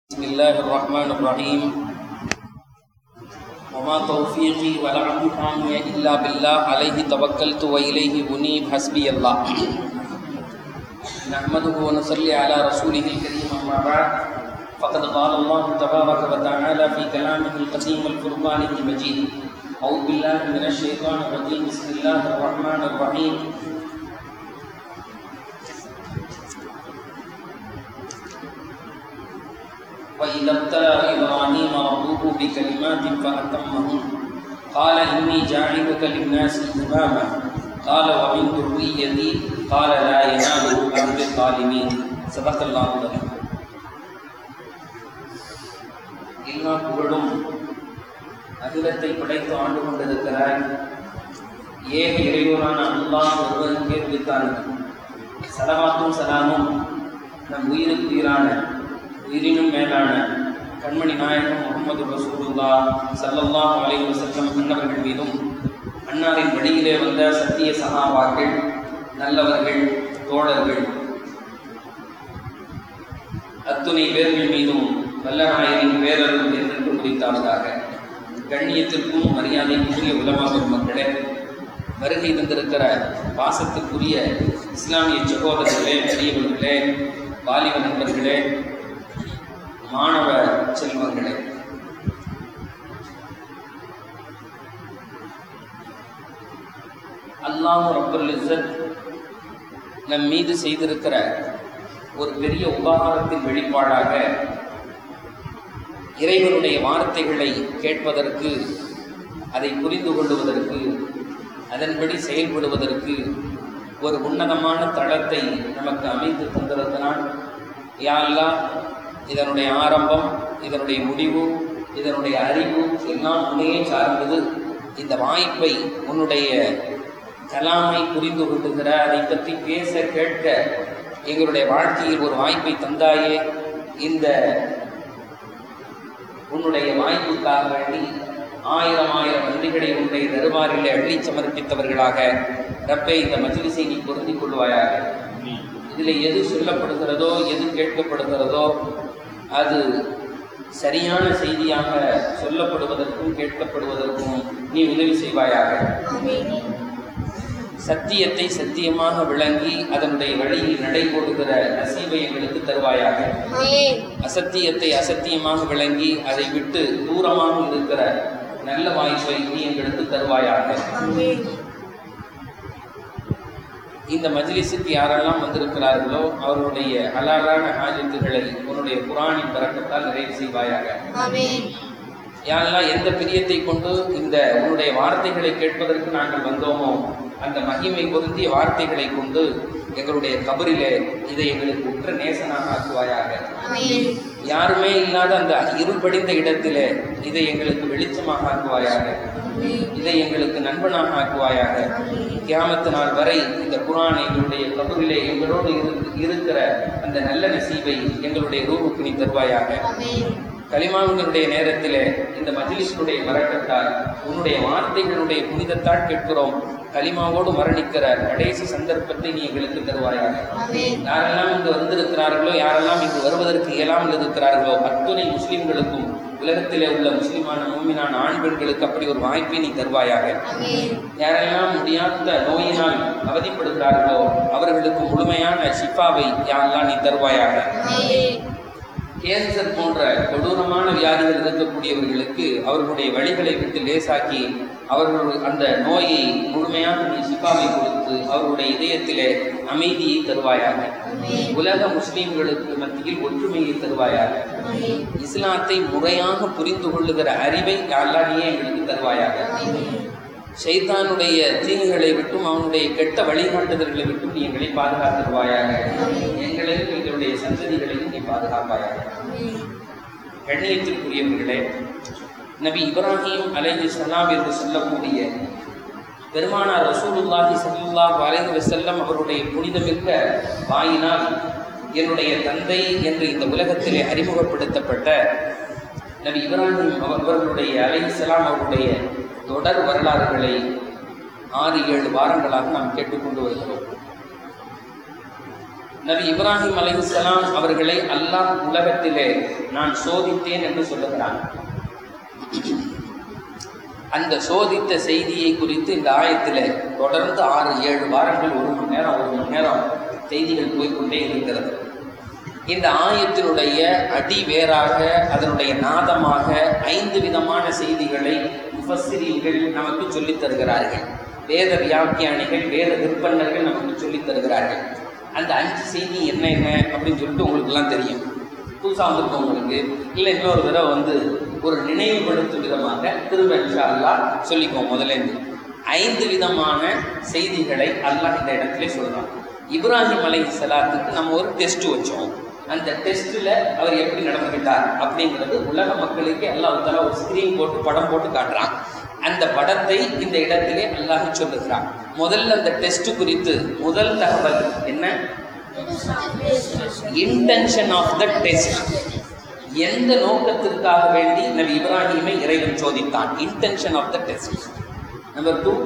بسم الله الرحمن الرحيم وما توفيقي ولا امتحاني إلا بالله عليه توكلت وإليه أنيب حسبي الله نحمده ونصلي على رسوله الكريم أما بعد فقد قال الله تبارك وتعالى في كلامه القديم الفرقان المجيد أعوذ بالله من الشيطان الرجيم بسم الله الرحمن الرحيم وإذا ابتلى إبراهيم ربه بكلمات فأتمهن قال إني جاعلك للناس إماما قال ومن ذريتي قال لا ينال أهل الظالمين صدق الله العظيم எல்லா புகழும் அகிலத்தை படைத்து ஆண்டு கொண்டிருக்கிறார் ஏக இறைவனான அல்லாஹ் ஒருவனுக்கே குறித்தார்கள் சலவாத்தும் சலாமும் நம் உயிருக்கு உயிரான உயிரினும் மேலான கண்மணி நாயகம் முகமது ரசூலுல்லா சல்லல்லாஹ் அலைஹி வஸல்லம் அன்னவர்கள் மீதும் அன்னாரின் வழியிலே வந்த சத்திய சகாபாக்கள் நல்லவர்கள் தோழர்கள் அத்துணை பேர்கள் மீதும் வல்லநாயரின் பேரருள் என்று முடித்தாவதாக கண்ணியத்திற்கும் மரியாதைக்குரிய உலமாக மக்களே வருகை தந்திருக்கிற பாசத்துக்குரிய இஸ்லாமிய சகோதரர்களே பெரியவர்களே வாலிப நண்பர்களே மாணவ செல்வங்களே அல்லாஹ் ரப்பல் இஸ்ஸத் நம் மீது செய்திருக்கிற ஒரு பெரிய உபகாரத்தின் வெளிப்பாடாக இறைவனுடைய வார்த்தைகளை கேட்பதற்கு அதை புரிந்து கொள்ளுவதற்கு அதன்படி செயல்படுவதற்கு ஒரு உன்னதமான தளத்தை நமக்கு அமைத்து தந்திருக்கிறான் யாரெல்லாம் இதனுடைய ஆரம்பம் இதனுடைய முடிவு இதனுடைய அறிவு எல்லாம் உன்னையே சார்ந்தது இந்த வாய்ப்பை உன்னுடைய கலாமை புரிந்து கொள்ளுகிற அதை பற்றி பேச கேட்க எங்களுடைய வாழ்க்கையில் ஒரு வாய்ப்பை தந்தாயே இந்த உன்னுடைய வாய்ப்புக்காக வேண்டி ஆயிரம் ஆயிரம் நன்றிகளை உன்னுடைய தருவாரிலே அள்ளி சமர்ப்பித்தவர்களாக ரப்பை இந்த மஜ்லிஸை நீ பொருந்திக் கொள்வாயாக இதில் எது சொல்லப்படுகிறதோ எது கேட்கப்படுகிறதோ அது சரியான செய்தியாக சொல்லப்படுவதற்கும் கேட்கப்படுவதற்கும் நீ உதவி செய்வாயாக சத்தியத்தை சத்தியமாக விளங்கி அதனுடைய வழியில் நடைபோடுகிற நசீவை எங்களுக்கு தருவாயாக அசத்தியத்தை அசத்தியமாக விளங்கி அதை விட்டு தூரமாக இருக்கிற நல்ல வாய்ப்பை நீ எங்களுக்கு தருவாயாக இந்த மஜ்லிஸுக்கு யாரெல்லாம் வந்திருக்கிறார்களோ அவர்களுடைய ஹலாலான ஹாஜத்துகளை உன்னுடைய குரானின் பறக்கத்தால் நிறைவு செய்வாயாக யாரெல்லாம் எந்த பிரியத்தை கொண்டு இந்த உன்னுடைய வார்த்தைகளை கேட்பதற்கு நாங்கள் வந்தோமோ அந்த மகிமை பொருந்திய வார்த்தைகளை கொண்டு எங்களுடைய கபரிலே இதை எங்களுக்கு உற்ற நேசனாக ஆக்குவாயாக யாருமே இல்லாத அந்த இருள்படிந்த இடத்திலே இதை எங்களுக்கு வெளிச்சமாக ஆக்குவாயாக இதை எங்களுக்கு நண்பனாக ஆக்குவாயாக கியாமத்து நாள் வரை இந்த குரான் எங்களுடைய கபரிலே எங்களோடு இருக்கிற அந்த நல்ல நசீவை எங்களுடைய ரூபுக்கு நீ தருவாயாக கலிமாவினுடைய நேரத்தில் இந்த மஜிலிஸுடைய மரக்கத்தால் உன்னுடைய வார்த்தைகளுடைய புனிதத்தால் கேட்கிறோம் கலிமாவோடு மரணிக்கிற கடைசி சந்தர்ப்பத்தை நீ எங்களுக்கு தருவாயாக யாரெல்லாம் இங்கு வந்திருக்கிறார்களோ யாரெல்லாம் இங்கு வருவதற்கு இயலாமல் இருக்கிறார்களோ அத்துணை முஸ்லிம்களுக்கும் உலகத்திலே உள்ள முஸ்லிமான மூமினான ஆண் பெண்களுக்கு அப்படி ஒரு வாய்ப்பை நீ தருவாயாக யாரெல்லாம் முடியாத நோயினால் அவதிப்படுகிறார்களோ அவர்களுக்கு முழுமையான ஷிஃபாவை யாரெல்லாம் நீ தருவாயாக கேன்சர் போன்ற கொடூரமான வியாதிகள் இருக்கக்கூடியவர்களுக்கு அவர்களுடைய வழிகளை விட்டு லேசாக்கி அவர்கள் அந்த நோயை முழுமையாக நீ சிப்பாவை கொடுத்து அவர்களுடைய இதயத்திலே அமைதியை தருவாயாக உலக முஸ்லீம்களுக்கு மத்தியில் ஒற்றுமையை தருவாயாக இஸ்லாத்தை முறையாக புரிந்து கொள்ளுகிற அறிவை யாழ்லானியே எங்களுக்கு தருவாயாக ஷைத்தானுடைய தீங்குகளை விட்டும் அவனுடைய கெட்ட வழிகாட்டுதல்களை விட்டும் நீ எங்களை பாதுகாத்துருவாயாக எங்களையும் எங்களுடைய சந்ததிகளையும் நீ பாதுகாப்பாயாக கண்ணியத்திற்குரியவர்களே நபி இப்ராஹிம் அலைஹி சலாம் என்று சொல்லக்கூடிய பெருமானார் ரசூலுல்லாஹி சல்லுல்லாஹ் அலைஹி வஸல்லம் அவருடைய புனிதமிக்க வாயினால் என்னுடைய தந்தை என்று இந்த உலகத்திலே அறிமுகப்படுத்தப்பட்ட நபி இப்ராஹிம் அவர்களுடைய அலைஹிஸ்ஸலாம் அவருடைய தொடர் வரலாறுகளை ஆறு ஏழு வாரங்களாக நாம் கேட்டுக்கொண்டு வருகிறோம் நபி இப்ராஹிம் அலைஹிஸ்ஸலாம் அவர்களை அல்லாஹ் உலகத்திலே நான் சோதித்தேன் என்று சொல்லுகிறான் அந்த சோதித்த செய்தியை குறித்து இந்த ஆயத்தில் தொடர்ந்து ஆறு ஏழு வாரங்கள் ஒரு மணி நேரம் ஒரு மணி நேரம் செய்திகள் போய்க்கொண்டே இருக்கிறது இந்த ஆயத்தினுடைய அடி வேறாக அதனுடைய நாதமாக ஐந்து விதமான செய்திகளை முஃபஸ்ஸிரீன்கள் நமக்கு சொல்லித் தருகிறார்கள் வேத வியாக்கியானிகள் வேத விற்பனர்கள் நமக்கு சொல்லித் தருகிறார்கள் அந்த அஞ்சு செய்தி என்ன என்ன அப்படின்னு சொல்லிட்டு உங்களுக்கெல்லாம் தெரியும் புதுசாக வந்திருக்கவங்களுக்கு இல்லை இன்னொரு தடவை வந்து ஒரு நினைவுபடுத்தும் விதமாக திரும்ப இன்ஷா அல்லாஹ் சொல்லிக்குவோம் முதல்ல இருந்து ஐந்து விதமான செய்திகளை அல்லாஹ் இந்த இடத்துல சொல்றான் இப்ராஹிம் அலை சலாத்துக்கு நம்ம ஒரு டெஸ்ட் வச்சோம் அந்த டெஸ்ட்டில் அவர் எப்படி நடந்துக்கிட்டார் அப்படிங்கிறது உலக மக்களுக்கு அல்லாஹ் தலா ஒரு ஸ்க்ரீன் போட்டு படம் போட்டு காட்டுறான் அந்த படத்தை இந்த இடத்திலே அல்லாஹ் சொல்லுகிறான் முதல்ல அந்த டெஸ்ட் குறித்து முதல் தகவல் என்ன இன்டென்ஷன் ஆஃப் த டெஸ்ட் எந்த நோக்கத்திற்காக வேண்டி நபி இப்ராஹிமை இறைவன் சோதித்தான் intention of the test number two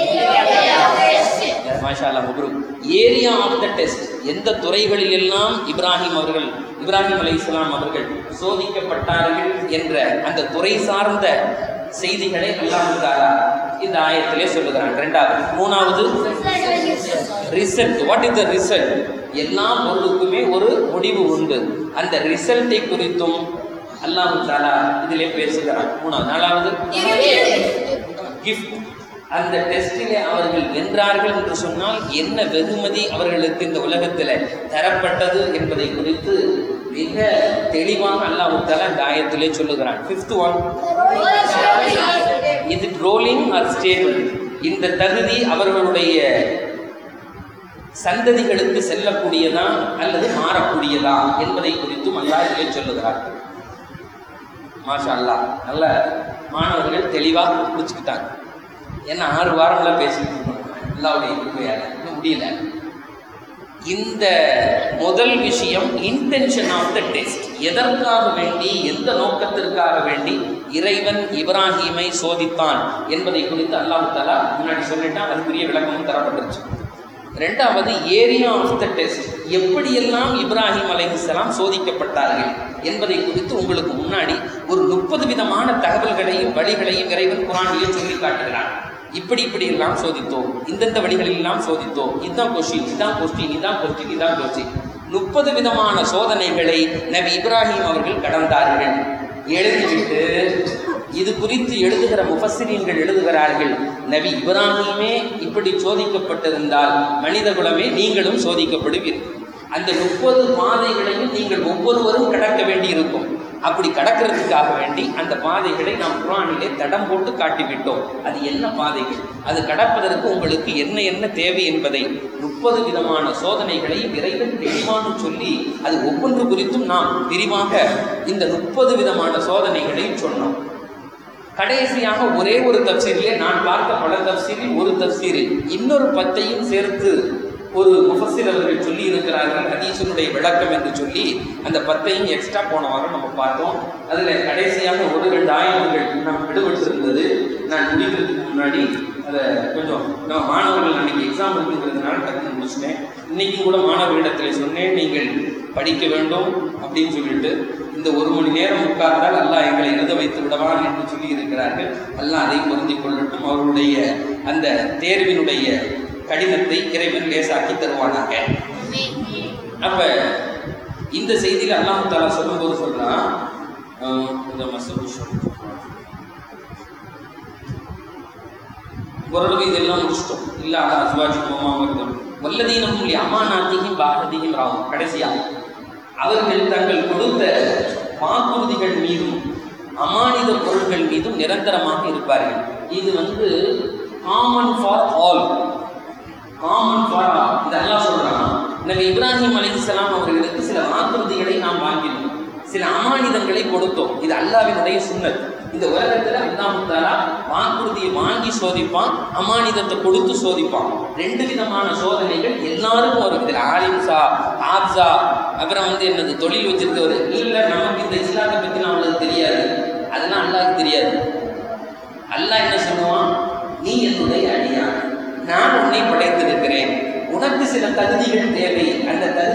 மாஷாலா முப்ரு ஏரியா ஆஃப் த டெஸ்ட் எந்த துறைகளில் எல்லாம் இப்ராஹிம் அவர்கள் இப்ராஹிம் அலை இஸ்லாம் அவர்கள் சோதிக்கப்பட்டார்கள் என்ற அந்த துறை சார்ந்த செய்திகளை அல்லாஹ் தாலா இந்த ஆயத்திலே சொல்லுகிறான் ரெண்டாவது மூணாவது result what is the result எல்லா பொருளுக்குமே ஒரு முடிவு உண்டு அந்த ரிசல்ட்டை குறித்தும் அல்லாஹ் தாலா இதிலே பேசுகிறான் மூணாவது நாலாவது கிஃப்ட் அந்த டெஸ்டிலே அவர்கள் வென்றார்கள் என்று சொன்னால் என்ன வெகுமதி அவர்களுக்கு இந்த உலகத்தில் தரப்பட்டது என்பதை குறித்து மிக தெளிவாக அல்லாஹ் தாலா இந்த ஆயத்திலே சொல்லுகிறான் ஃபிஃப்த் ஒன் இது ரோலிங் ஆர் ஸ்டேபிள் இந்த தகுதி அவர்களுடைய சந்ததிகளுக்கு செல்லக்கூடியதா அல்லது மாறக்கூடியதா என்பதை குறித்தும் அல்லாஹ் இதிலே சொல்லுகிறார் மாஷா அல்லாஹ் நல்ல மாணவர்கள் தெளிவாக புரிச்சுக்கிட்டாங்க ஏன்னா ஆறு வாரம்ல பேசிட்டு இருக்கோம் அல்லாவுடைய கிருபையால இன்னும் முடியல இந்த முதல் விஷயம் இன்டென்ஷன் ஆஃப் த டெஸ்ட் எதற்காக வேண்டி எந்த நோக்கத்திற்காக வேண்டி இறைவன் இப்ராஹீமை சோதித்தான் என்பதை குறித்து அல்லாஹ் தலா முன்னாடி சொல்லிட்டான் அதுக்குரிய விளக்கமும் தரப்பட்டுருச்சு ரெண்டாவது ஏரியா ஆஃப் த டெஸ்ட் எப்படியெல்லாம் இப்ராஹிம் அலைஹிஸ்ஸலாம் சோதிக்கப்பட்டார்கள் என்பதை குறித்து உங்களுக்கு முன்னாடி ஒரு முப்பது விதமான தகவல்களையும் வழிகளையும் இறைவன் குரானிலே சொல்லி காட்டுகிறான் இப்படி இப்படி எல்லாம் சோதித்தோம் இந்தந்த வழிகளில் எல்லாம் சோதித்தோம் இதுதான் கொஸ்டின் இதான் கொஸ்டின் இதான் கொஸ்டின் இதான் கொஸ்டின் முப்பது விதமான சோதனைகளை நபி இப்ராஹிம் அவர்கள் கடந்தார்கள் எழுதிவிட்டு இது குறித்து எழுதுகிற முஃபஸ்ஸிரீன்கள் எழுதுகிறார்கள் நபி இப்ராஹிமே இப்படி சோதிக்கப்பட்டிருந்தால் மனித குலமே நீங்களும் சோதிக்கப்படுவீர்கள் அந்த முப்பது பாதைகளையும் நீங்கள் ஒவ்வொருவரும் கடக்க வேண்டியிருக்கும் அப்படி கடக்கிறதுக்காக வேண்டி அந்த பாதைகளை நாம் குரானிலே தடம் போட்டு காட்டிவிட்டோம் அது என்ன பாதைகள் அது கடப்பதற்கு உங்களுக்கு என்ன என்ன தேவை என்பதை முப்பது விதமான சோதனைகளை இறைவன் தெளிவாக சொல்லி அது ஒவ்வொன்று குறித்தும் நாம் விரிவாக இந்த முப்பது விதமான சோதனைகளையும் சொன்னோம் கடைசியாக ஒரே ஒரு தப்சீரிலே நான் பார்த்த பல தப்சீரில் ஒரு தப்சீரில் இன்னொரு பத்தையும் சேர்த்து ஒரு முஃபஸிர் அவர்கள் சொல்லி இருக்கிறார்கள் ஹதீஸினுடைய விளக்கம் என்று சொல்லி அந்த பத்தையும் எக்ஸ்ட்ரா போன வாரம் நம்ம பார்த்தோம் அதில் கடைசியாக ஒரு ரெண்டு ஆயிரங்கள் நாம் விடுபட்டு இருந்தது நான் முடிக்கிறதுக்கு முன்னாடி அதை கொஞ்சம் நம்ம மாணவர்கள் அன்னைக்கு எக்ஸாம் இருக்குங்கிறதுனால டக்குன்னு முடிச்சிட்டேன் இன்னைக்கும் கூட மாணவர்களிடத்தில் சொன்னேன் நீங்கள் படிக்க வேண்டும் அப்படின்னு சொல்லிட்டு இந்த ஒரு மணி நேரம் உட்கார்ந்தால் அல்லாஹ் எங்களை எழுத வைத்து விடவான் என்று சொல்லி இருக்கிறார்கள் அல்லாஹ் அதை பொருந்திக் கொள்ளட்டும் அவர்களுடைய அந்த தேர்வினுடைய கடினத்தை இறைவன் லேசாக்கி தருவானாக அப்ப இந்த செய்தியில் அல்லாஹ் தாலா சொல்லும்போது சொல்றான் ஆஹ், இந்த மசூல் ஓரளவு இதெல்லாம் முடிச்சிட்டோம் இல்ல அலா அஸ்வாஜி மோமாமர்கள் வல்லதீனம் அமானாத்தியும் பாரதியும் ராவும் கடைசியா அவர்கள் தங்கள் கொடுத்த வாக்குறுதிகள் மீதும் அமானித பொருட்கள் மீதும் நிரந்தரமாக இருப்பார்கள் இது வந்து common for all common for all இதெல்லாம் சொல்றான் நபி இப்ராஹிம் அலைஹிஸ்ஸலாம் அவர்களுக்கு சில வாக்குறுதிகளை நாம் வாங்கினோம் சில அமானிதங்களை கொடுத்தோம் இது அல்லாவினுடைய சுன்னத் இந்த உலகத்துல அல்லாஹ் தாலா வாக்குறுதியை வாங்கி சோதிப்பான் அமானிதத்தை கொடுத்து சோதிப்பான் ரெண்டு விதமான சோதனைகள் எல்லாருக்கும் வரும் இதுல ஆலிம்சா ஆப்சா அப்புறம் வந்து என்னது தொழில் வச்சிருக்கவர் இல்ல நமக்கு இந்த இஸ்லாத்தை பத்தி நம்மளுக்கு தெரியாது அதெல்லாம் அல்லாஹ்க்கு தெரியாது அல்லாஹ் என்ன சொல்லுவான் நீ என்னுடைய அடியான் நான் உன்னை படைத்திருக்கிறேன் உனக்கு சில தகுதிகள் தேவை அந்த தகுதிகளை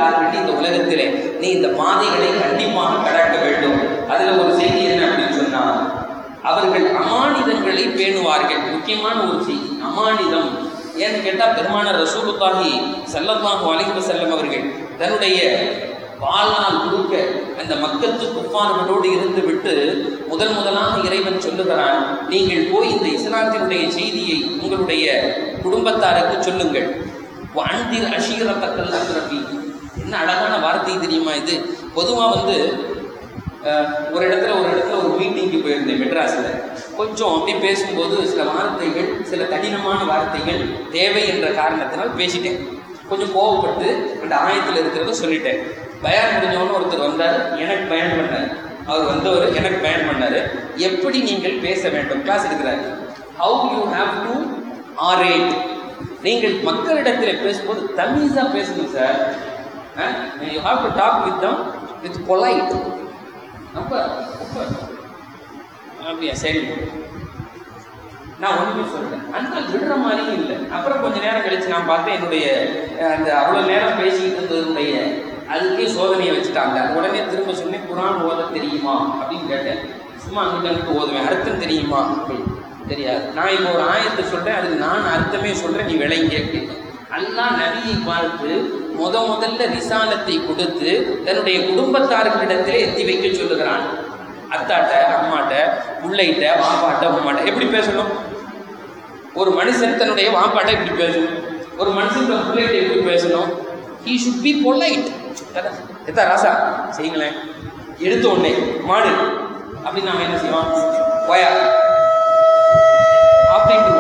என்பதற்காக வேண்டி இந்த உலகத்திலே நீ இந்த பாதைகளை கண்டிப்பாக கடக்க வேண்டும் அதுல ஒரு செய்தி என்ன அப்படின்னு சொன்னா அவர்கள் அமானிதங்களை பேணுவார்கள் முக்கியமான ஒரு செய்தி அமானிதம் ஏன்னு கேட்டா பெருமான ரசூலுல்லாஹி ஸல்லல்லாஹு அலைஹி வஸல்லம் அவர்கள் தன்னுடைய வாழ்நாள் முழுக்க அந்த மக்கத்து குப்பான்களோடு இருந்து விட்டு முதல் முதலாக இறைவன் சொல்லுகிறான் நீங்கள் போய் இந்த இஸ்லாத்தினுடைய செய்தியை உங்களுடைய குடும்பத்தாருக்கு சொல்லுங்கள் அன்பிர் அஷீரத்தக்கல் அக்ரபி என்ன அழகான வார்த்தை தெரியுமா இது பொதுவாக வந்து அஹ், ஒரு இடத்துல ஒரு இடத்துல ஒரு மீட்டிங்க்கு போயிருந்தேன் மெட்ராஸில் கொஞ்சம் அப்படி பேசும்போது சில வார்த்தைகள் சில கடினமான வார்த்தைகள் தேவை என்ற காரணத்தினால் பேசிட்டேன் கொஞ்சம் கோவப்பட்டு அந்த ஆயத்தில் இருக்கிறத சொல்லிட்டேன் பயன் முடிஞ்சவொன்னு ஒருத்தர் வந்தார் எனக்கு பயன் பண்ணார் அவர் வந்தவர் எனக்கு பயன் பண்ணார் எப்படி நீங்கள் பேச வேண்டும் கிளாஸ் எடுக்கிறார் how you have to orate நீங்கள் மக்களிடத்தில் பேசும்போது தமிழாக பேசணும் sir you have to talk with them with polite ரொம்ப ரொம்ப அப்படியா சரி நான் ஒன்றுமே சொல்றேன் அந்த விடுற மாதிரியும் இல்லை அப்புறம் கொஞ்ச நேரம் கழிச்சு நான் பார்த்தேன் என்னுடைய அஹ், அந்த அவ்வளோ நேரம் பேசிக்கிட்டு இருந்ததுடைய அதுக்கே சோதனையை வச்சுட்டாங்க உடனே திரும்ப சொன்னேன் குரான் ஓத தெரியுமா அப்படின்னு கேட்டேன் சும்மா அங்கிட்ட அங்கிட்டு ஓதுவேன் அர்த்தம் தெரியுமா அப்படின்னு தெரியாது நான் இப்போ ஒரு ஆயத்தை சொல்றேன் அதுக்கு நான் அர்த்தமே சொல்றேன் நீ விளங்கி அப்படின்னு அல்லாஹ் நபியை பார்த்து முத முதல்ல ரிசாலத்தை கொடுத்து தன்னுடைய குடும்பத்தார்களிடத்திலே எத்தி வைக்க சொல்லுகிறான் அத்தாட்ட அம்மாட்ட பிள்ளைகிட்ட வாப்பாட்ட உம்மாட்ட எப்படி பேசணும் ஒரு மனுஷன் தன்னுடைய வாப்பாட்ட எப்படி பேசணும் ஒரு மனுஷன் தன் பிள்ளைகிட்ட எப்படி பேசணும் ஹீ ஷுட் பி பொலைட் எத்தா ராசா செய்யுங்களேன் எடுத்த உடனே மாடு அப்படின்னு நாம என்ன செய்வோம் போயா அப்படின்ட்டு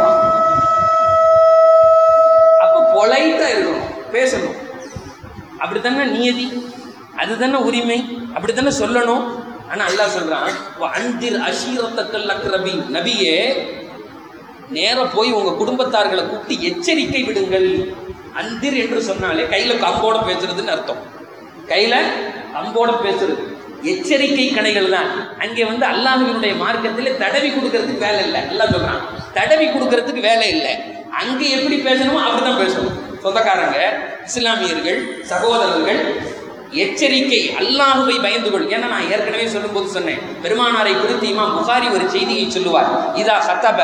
அப்போ பொலைட்டா இருக்கணும் பேசணும் அப்படித்தானே நியதி அதுதானே உரிமை அப்படித்தானே சொல்லணும் ஆனா அல்லாஹ் சொல்றான் அன்திர் அஷீரத்தக்கல் அக்ரபி நபியே நேரா போய் உங்க குடும்பத்தார்களை கூப்பிட்டு எச்சரிக்கை விடுங்கள் அந்திர் என்று சொன்னாலே கையில கம்போட பேசுறதுன்னு அர்த்தம் கையில கம்போட பேசுறது எச்சரிக்கை கணைகள் தான் அங்கே வந்து அல்லாஹ்வினுடைய மார்க்கத்தில் தடவி கொடுக்கறதுக்கு வேலை இல்லை எல்லாம் சொல்றான் தடவி கொடுக்கறதுக்கு வேலை இல்லை அங்க எப்படி பேசணுமோ அப்படிதான் பேசணும் சொந்தக்காரங்க இஸ்லாமியர்கள் சகோதரர்கள் எச்சரிக்கை அல்லாஹுவை பயந்து கொள் ஏன்னா நான் ஏற்கனவே சொல்லும்போது சொன்னேன் பெருமானாரை குறித்து இமாம் புகாரி ஒரு செய்தியை சொல்லுவார் இதா ஹத்தப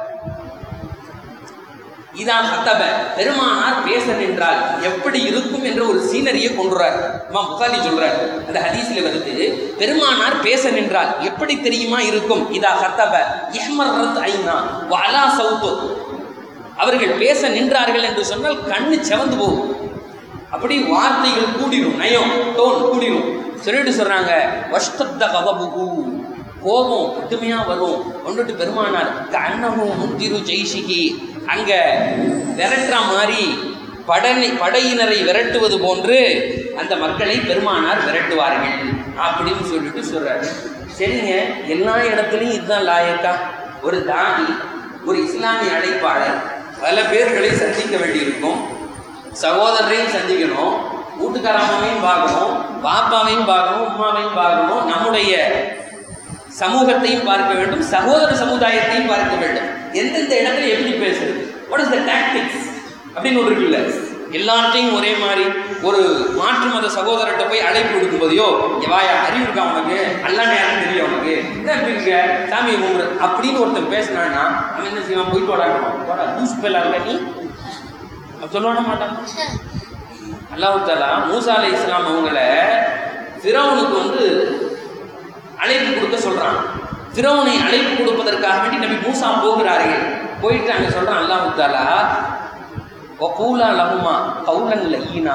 இதா ஹத்தப பெருமானார் பேச நின்றால் எப்படி இருக்கும் என்ற ஒரு சீனரியை கொண்டுறார் இமாம் புகாரி சொல்றார் அந்த ஹதீஸ்ல வருது பெருமானார் பேச நின்றால் எப்படி தெரியுமா இருக்கும் இதா ஹத்தப இஹ்மர்ரத் ஐனா வலா சௌத்து அவர்கள் பேச நின்றார்கள் என்று சொன்னால் கண்ணு செவந்து போகும் அப்படி வார்த்தைகள் கூடிரும் நயம் டோன் கூடிரும் சொல்லிட்டு சொல்றாங்க வஷ்டத்த கவபுகு கோபம் கடுமையா வரும் கொண்டுட்டு பெருமானார் கண்ணமும் முந்திரு ஜெய்ஷிகி அங்க விரட்டுற மாதிரி படனை படையினரை விரட்டுவது போன்று அந்த மக்களை பெருமானார் விரட்டுவார்கள் அப்படின்னு சொல்லிட்டு சொல்றாரு சரிங்க எல்லா இடத்துலையும் இதுதான் லாயக்கா ஒரு தாடி ஒரு இஸ்லாமிய அழைப்பாளர் பல பேர்களை சந்திக்க வேண்டியிருக்கும் சகோதரரையும் சந்திக்கணும் வீட்டுக்காரம்மாவையும் பார்க்கணும் பாப்பாவையும் பார்க்கணும் உமாவையும் பார்க்கணும் நம்முடைய சமூகத்தையும் பார்க்க வேண்டும் சகோதர சமுதாயத்தையும் பார்க்க வேண்டும் எந்தெந்த இடத்துல எப்படி பேசுறது வாட் இஸ் த டாக்டிக்ஸ் அப்படின்னு ஒன்று இருக்குல்ல எல்லார்ட்டையும் ஒரே மாதிரி ஒரு மாற்று மத சகோதரர்கிட்ட போய் அழைப்பு கொடுக்கும்போதையோ வாயா அறிவு இருக்கா உனக்கு அல்லா நேரம் தெரியும் உனக்கு என்ன இப்படி இருக்க சாமியை கும்பிடு அப்படின்னு ஒருத்தன் பேசினான்னா அவன் என்ன செய்வான் போயிட்டு வராங்க போடா லூஸ் பேலா இருக்க நீ அப்ப சொல்லுவான மாட்டான் அல்லாஹ் தாலா மூசா அலை இஸ்லாம் அவங்கள ஃபிரௌனுக்கு வந்து அழைப்பு கொடுக்க சொல்றான் ஃபிரௌனை அழைப்பு கொடுப்பதற்காக வேண்டி நபி மூசா போகிறார்கள் போயிட்டு அங்க சொல்றான் அல்லாஹ் தாலா ஒகூலா லஹுமா கவுலன் லஹீனா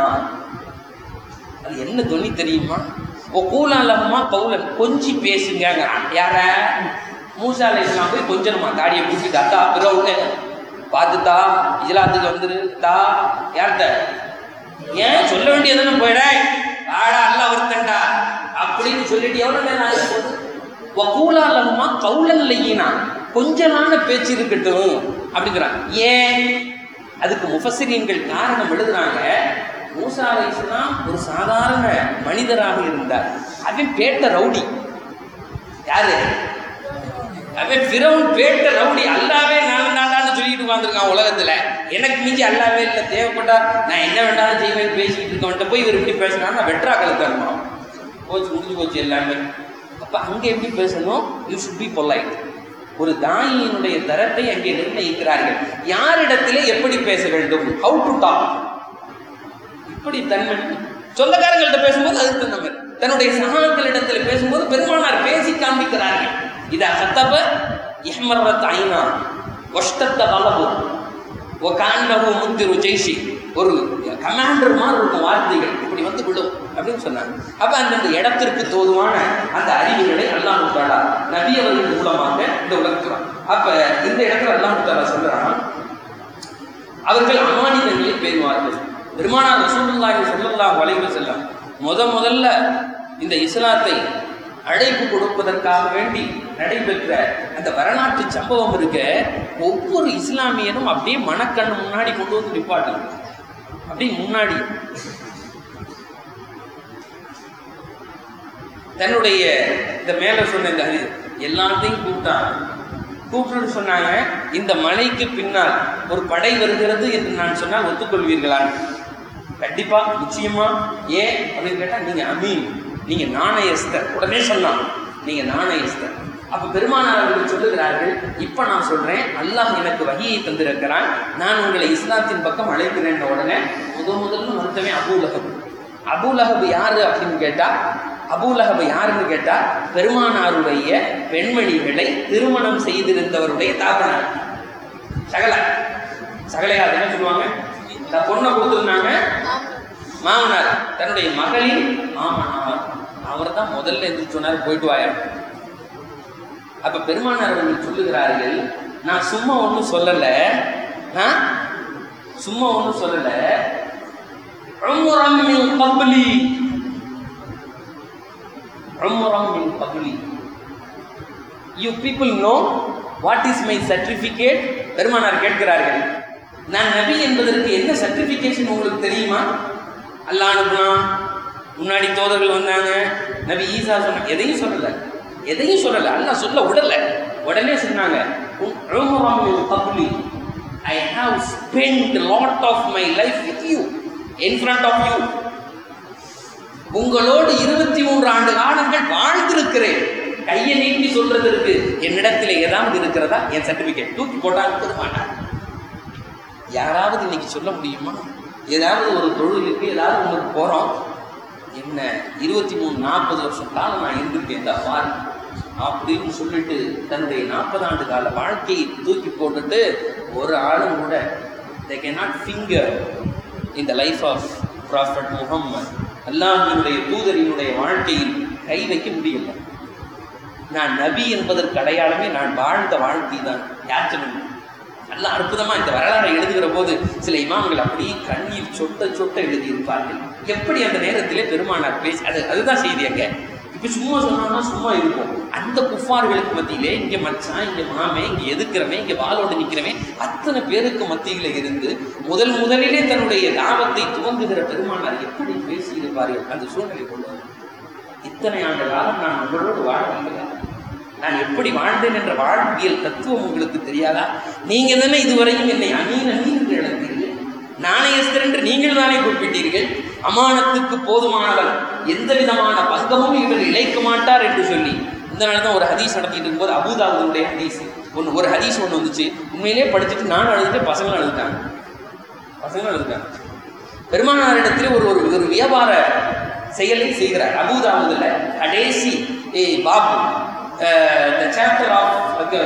அது என்ன துணி தெரியுமா ஒகூலா லஹுமா கவுலன் கொஞ்சி பேசுங்கிறான் யார மூசா அலை இஸ்லாம் போய் கொஞ்சணுமா தாடியை பிடிச்சிட்டு அத்தா ஃபிரௌன்னு பார்த்துத்தா இஜலாத்துக்கு வந்துரு தா யார்கிட்ட ஏன் சொல்ல வேண்டியதுன்னு போயிட ஆடா அல்ல ஒருத்தன்டா அப்படின்னு சொல்லிட்டு எவ்வளவு நேரம் ஆகி போகுது வக்கூலா லகுமா கவுலன் லையினா கொஞ்சமான பேச்சு இருக்கட்டும் அப்படிங்கிறான் ஏன் அதுக்கு முஃபசிரியன்கள் காரணம் எழுதுறாங்க மூசா அலை இஸ்லாம் ஒரு சாதாரண மனிதராக இருந்தார் அவன் பேட்ட ரவுடி யாரு அவன் பிறவன் பேட்ட ரவுடி அல்லாவே நாலு நாளான்னு சொல்லிட்டு உட்காந்துருக்கான் உலகத்துல எனக்கு மிஞ்சி அல்லாவே இல்லை தேவைப்பட்டா நான் என்ன வேண்டாலும் செய்வேன் பேசிக்கிட்டு இருக்கவன்ட்ட போய் இவர் இப்படி பேசினா நான் வெட்ரா கழுத்தணுமா போச்சு முடிஞ்சு போச்சு எல்லாமே அப்ப அங்க எப்படி பேசணும் யூ ஷுட் பி பொலைட் ஒரு தாயினுடைய தரத்தை அங்கே நிர்ணயிக்கிறார்கள் யாரிடத்திலே எப்படி பேச வேண்டும் ஹவு டு டாக் இப்படி தன்மை சொந்தக்காரங்கள்ட்ட பேசும்போது அதுக்கு தகுந்த மாதிரி தன்னுடைய சகாக்களிடத்தில் பேசும்போது பெருமானார் பேசி காண்பிக்கிறார்கள் இதா கத்தப இஹ்மர்ரத் ஐனா ஒஷ்டத்த வலபு ஓ காண்டவு முந்திரு ஜெய்ஷி ஒரு கமாண்டர் மாதிரி இருக்கும் வார்த்தைகள் இப்படி வந்து விடும் அப்படின்னு சொன்னாங்க அப்ப அந்தந்த இடத்திற்கு தோதுவான அந்த அறிவுகளை அல்லாஹ் முத்தாளா நபி அவர்கள் மூலமாக இந்த உலகத்துல அப்ப இந்த இடத்துல அல்லாஹ் முத்தாளா சொல்றான் அவர்கள் அமானிதங்களை பேருவார்கள் பெருமானார் ரசூலுல்லாஹி ஸல்லல்லாஹு அலைஹி வஸல்லம் முத முதல்ல இந்த இஸ்லாத்தை அழைப்பு கொடுப்பதற்காக வேண்டி நடைபெற்ற அந்த வரலாற்று சம்பவம் இருக்க ஒவ்வொரு இஸ்லாமியனும் அப்படியே மனக்கண்ணு முன்னாடி கொண்டு வந்து நிப்பாட்டுங்க அப்படியே முன்னாடி தன்னுடைய இந்த மேல சொன்ன இந்த ஹதீஸ் எல்லாத்தையும் கூப்பிட்டான் கூப்பிட்டு சொன்னாங்க இந்த மலைக்கு பின்னால் ஒரு படை வருகிறது என்று நான் சொன்னால் ஒத்துக்கொள்வீர்களா கண்டிப்பா நிச்சயமா ஏன் அப்படின்னு கேட்டா நீங்க அமீன் நீங்க நாணயஸ்தர் உடனே சொன்னான் நீங்க நாணயஸ்தர் அப்ப பெருமானார் அவர்கள் சொல்லுகிறார்கள் இப்ப நான் சொல்றேன் அல்லாஹ் எனக்கு வகியை தந்திருக்கிறான் நான் உங்களை இஸ்லாத்தின் பக்கம் அழைக்கிறேன் உடனே முத முதல்ல மறுத்தவன் அபூலகப் அபூலகப் யாரு அப்படின்னு கேட்டா அபூலகப் யாருன்னு கேட்டா பெருமானாருடைய பெண்மணிகளை திருமணம் செய்திருந்தவருடைய தாத்தனார் சகல சகலையார் என்ன சொல்லுவாங்க இந்த பொண்ணை கொடுத்துருந்தாங்க மாமனார் தன்னுடைய மகளின் மாமனார் அவர் தான் முதல்ல எந்திரிச்சு சொன்னார் போயிட்டு வாயா அப்ப பெருமானார் அவர்கள் சொல்லுகிறார்கள் நான் சும்மா ஒன்றும் சொல்லல ஆ? சும்மா ஒன்றும் சொல்லல உம்ரம் மின் கப்லி உம்ரம் மின் கப்லி you people know what is my certificate பெருமானார் கேட்கிறார்கள் நான் நபி என்பதற்கு என்ன சர்டிபிகேஷன் உங்களுக்கு தெரியுமா அல்லாஹ் அனுப்புனான் முன்னாடி தோதர்கள் வந்தாங்க நபி ஈசா சொன்ன எதையும் சொல்லல எதையும் சொல்லல அல்லாஹ் சொல்ல விடல உடனே சொன்னாங்க I have spend lot of my life with you in front of you உங்களோடு இருபத்தி மூன்று ஆண்டு காலங்கள் வாழ்ந்திருக்கிறேன் கையை நீட்டி சொல்றதற்கு என்னிடத்தில் ஏதாவது இருக்கிறதா என் சர்டிபிகேட் தூக்கி போட்டால் மாட்டார் யாராவது இன்னைக்கு சொல்ல முடியுமா ஏதாவது ஒரு தொழிலுக்கு ஏதாவது ஒன்றுக்கு போகிறோம் என்ன இருபத்தி மூணு நாற்பது வருஷம் காலம் நான் இருந்திருக்கேன் தான் பாரு அப்படின்னு சொல்லிட்டு தன்னுடைய நாற்பது ஆண்டு கால வாழ்க்கையை தூக்கி போட்டுட்டு ஒரு ஆளும் கூட தே கே நாட் ஃபிங்கர் இந்த லைஃப் ஆஃப் ப்ராஃபட் முகம்மது அல்லாஹினுடைய தூதரினுடைய வாழ்க்கையில் கை வைக்க முடியல நான் நபி என்பதற்கு அடையாளமே நான் வாழ்ந்த வாழ்க்கை தான் யார் சொல்லுங்க நல்ல அற்புதமா இந்த வரலாறை எழுதுகிற போது சில இமாம்கள் அப்படியே கண்ணீர் சொட்ட சொட்ட எழுதியிருப்பார்கள் எப்படி அந்த நேரத்திலே பெருமானார் பேசி அது அதுதான் செய்தி அங்க இப்ப சும்மா சொன்னான்னா சும்மா இருக்கும் அந்த குஃபார்களுக்கு மத்தியிலே இங்க மச்சான் இங்க மாமே இங்க எதுக்குறவன் இங்க வாளோடு நிக்கிறவன் அத்தனை பேருக்கு மத்தியில இருந்து முதல் முதலிலே தன்னுடைய லாபத்தை துவங்குகிற பெருமானார் எப்படி பேசி இருப்பார்கள் அந்த சூழ்நிலை கொண்டு வந்தார். இத்தனை ஆண்டு காலம் நான் உங்களோடு வாழவில்லையா நான் எப்படி வாழ்ந்தேன் என்ற வாழ்வியல் தத்துவம் உங்களுக்கு தெரியாதா நீங்க தானே இதுவரையும் என்னை அமீன் அமீன் என்று அழைத்தீர்கள் நாணயஸ்தர் என்று நீங்கள் தானே குறிப்பிட்டீர்கள் அமானத்துக்கு போதுமானவன் எந்த விதமான பங்கமும் இவர் இழைக்க மாட்டார் என்று சொல்லி இந்த நாள் தான் ஒரு ஹதீஸ் நடத்திட்டு இருக்கும்போது அபுதாவுடைய ஹதீஸ் ஒன்று ஒரு ஹதீஸ் ஒன்று வந்துச்சு உண்மையிலே படிச்சுட்டு நான் அழுதுட்டு பசங்களும் அழுதுட்டாங்க பசங்களும் அழுதுட்டாங்க பெருமானாரிடத்தில் ஒரு ஒரு ஒரு வியாபார செயலை செய்கிறார் அபுதாவுதுல கடைசி ஏ பாபு த சாப்டர் ஆஃப்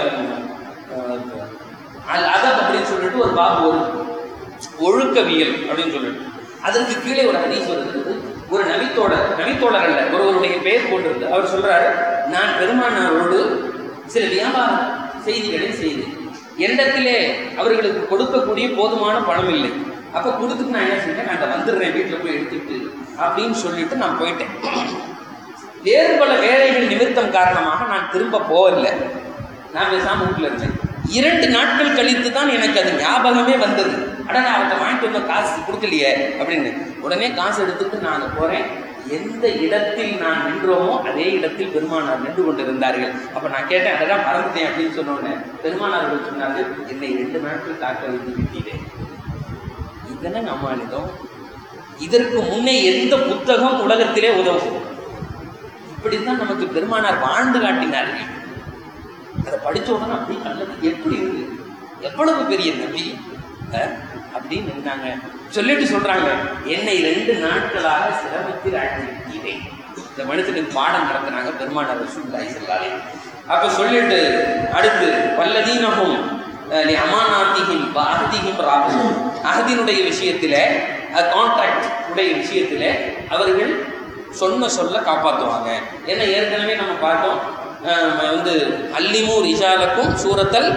அல் அதப் அப்படின்னு சொல்லிட்டு ஒரு பாபு வரும் ஒழுக்கவியல் அப்படின்னு சொல்லிட்டு அதற்கு கீழே ஒரு ஹதீஸ் வருகிறது ஒரு நபித்தோழர் நபித்தோழர் அல்ல ஒருவருடைய பெயர் போட்டிருந்து அவர் சொல்றாரு நான் பெருமானாரோடு சில வியாபார செய்திகளை செய்தேன் என்னிடத்திலே அவர்களுக்கு கொடுக்கக்கூடிய போதுமான பணம் இல்லை அப்போ கொடுத்துட்டு நான் என்ன செஞ்சேன் நான் வந்துடுறேன் வீட்டில் போய் எடுத்துட்டு அப்படின்னு சொல்லிட்டு நான் போயிட்டேன் வேறு பல வேலைகள் நிமித்தம் காரணமாக நான் திரும்ப போகல நான் பேசாம வீட்டில் இருந்தேன் இரண்டு நாட்கள் கழித்து தான் எனக்கு அது ஞாபகமே வந்தது அட நான் அவர்கிட்ட வாங்கிட்டு வந்த காசு கொடுக்கலையே அப்படின்னு உடனே காசு எடுத்துட்டு நான் அங்கே போகிறேன் எந்த இடத்தில் நான் நின்றோமோ அதே இடத்தில் பெருமானார் நின்று கொண்டிருந்தார்கள் அப்ப நான் கேட்டேன் அதெல்லாம் மறந்துட்டேன் அப்படின்னு சொன்னோன்னே பெருமானார்கள் சொன்னார்கள் என்னை ரெண்டு நாட்கள் காக்க வைத்து விட்டீரேன் இதனை அமானிதம் இதற்கு முன்னே எந்த புத்தகம் உலகத்திலே உதவும் இப்படித்தான் நமக்கு பெருமானார் வாழ்ந்து காட்டினார்கள் அதை படிச்ச உடனே அப்படி நல்லது எப்படி இருக்கு எவ்வளவு பெரிய நபி அஹ், அப்படின்னு நின்னாங்க சொல்லிட்டு சொல்றாங்க என்னை ரெண்டு நாட்களாக சிரமத்தில் அழைத்தீரேன் இந்த மனுஷனுக்கு பாடம் நடத்துனாங்க பெருமானார் ரசூலுல்லாஹி ஸல்லல்லாஹு அலைஹி அப்ப சொல்லிட்டு அடுத்து வல்லதீனஹும் அஹ், அமானாத்திஹிம் அகதிஹிம் ராகும் அகதினுடைய விஷயத்தில கான்ட்ராக்ட் உடைய விஷயத்தில அவர்கள் சொன்ன சொல்ல காப்பாற்றுவாங்க ஏன்னா ஏற்கனவே நம்ம பார்த்தோம் அஹ், வந்து அல்லிமு ரிஜாலுக்கும் சூரத்தல்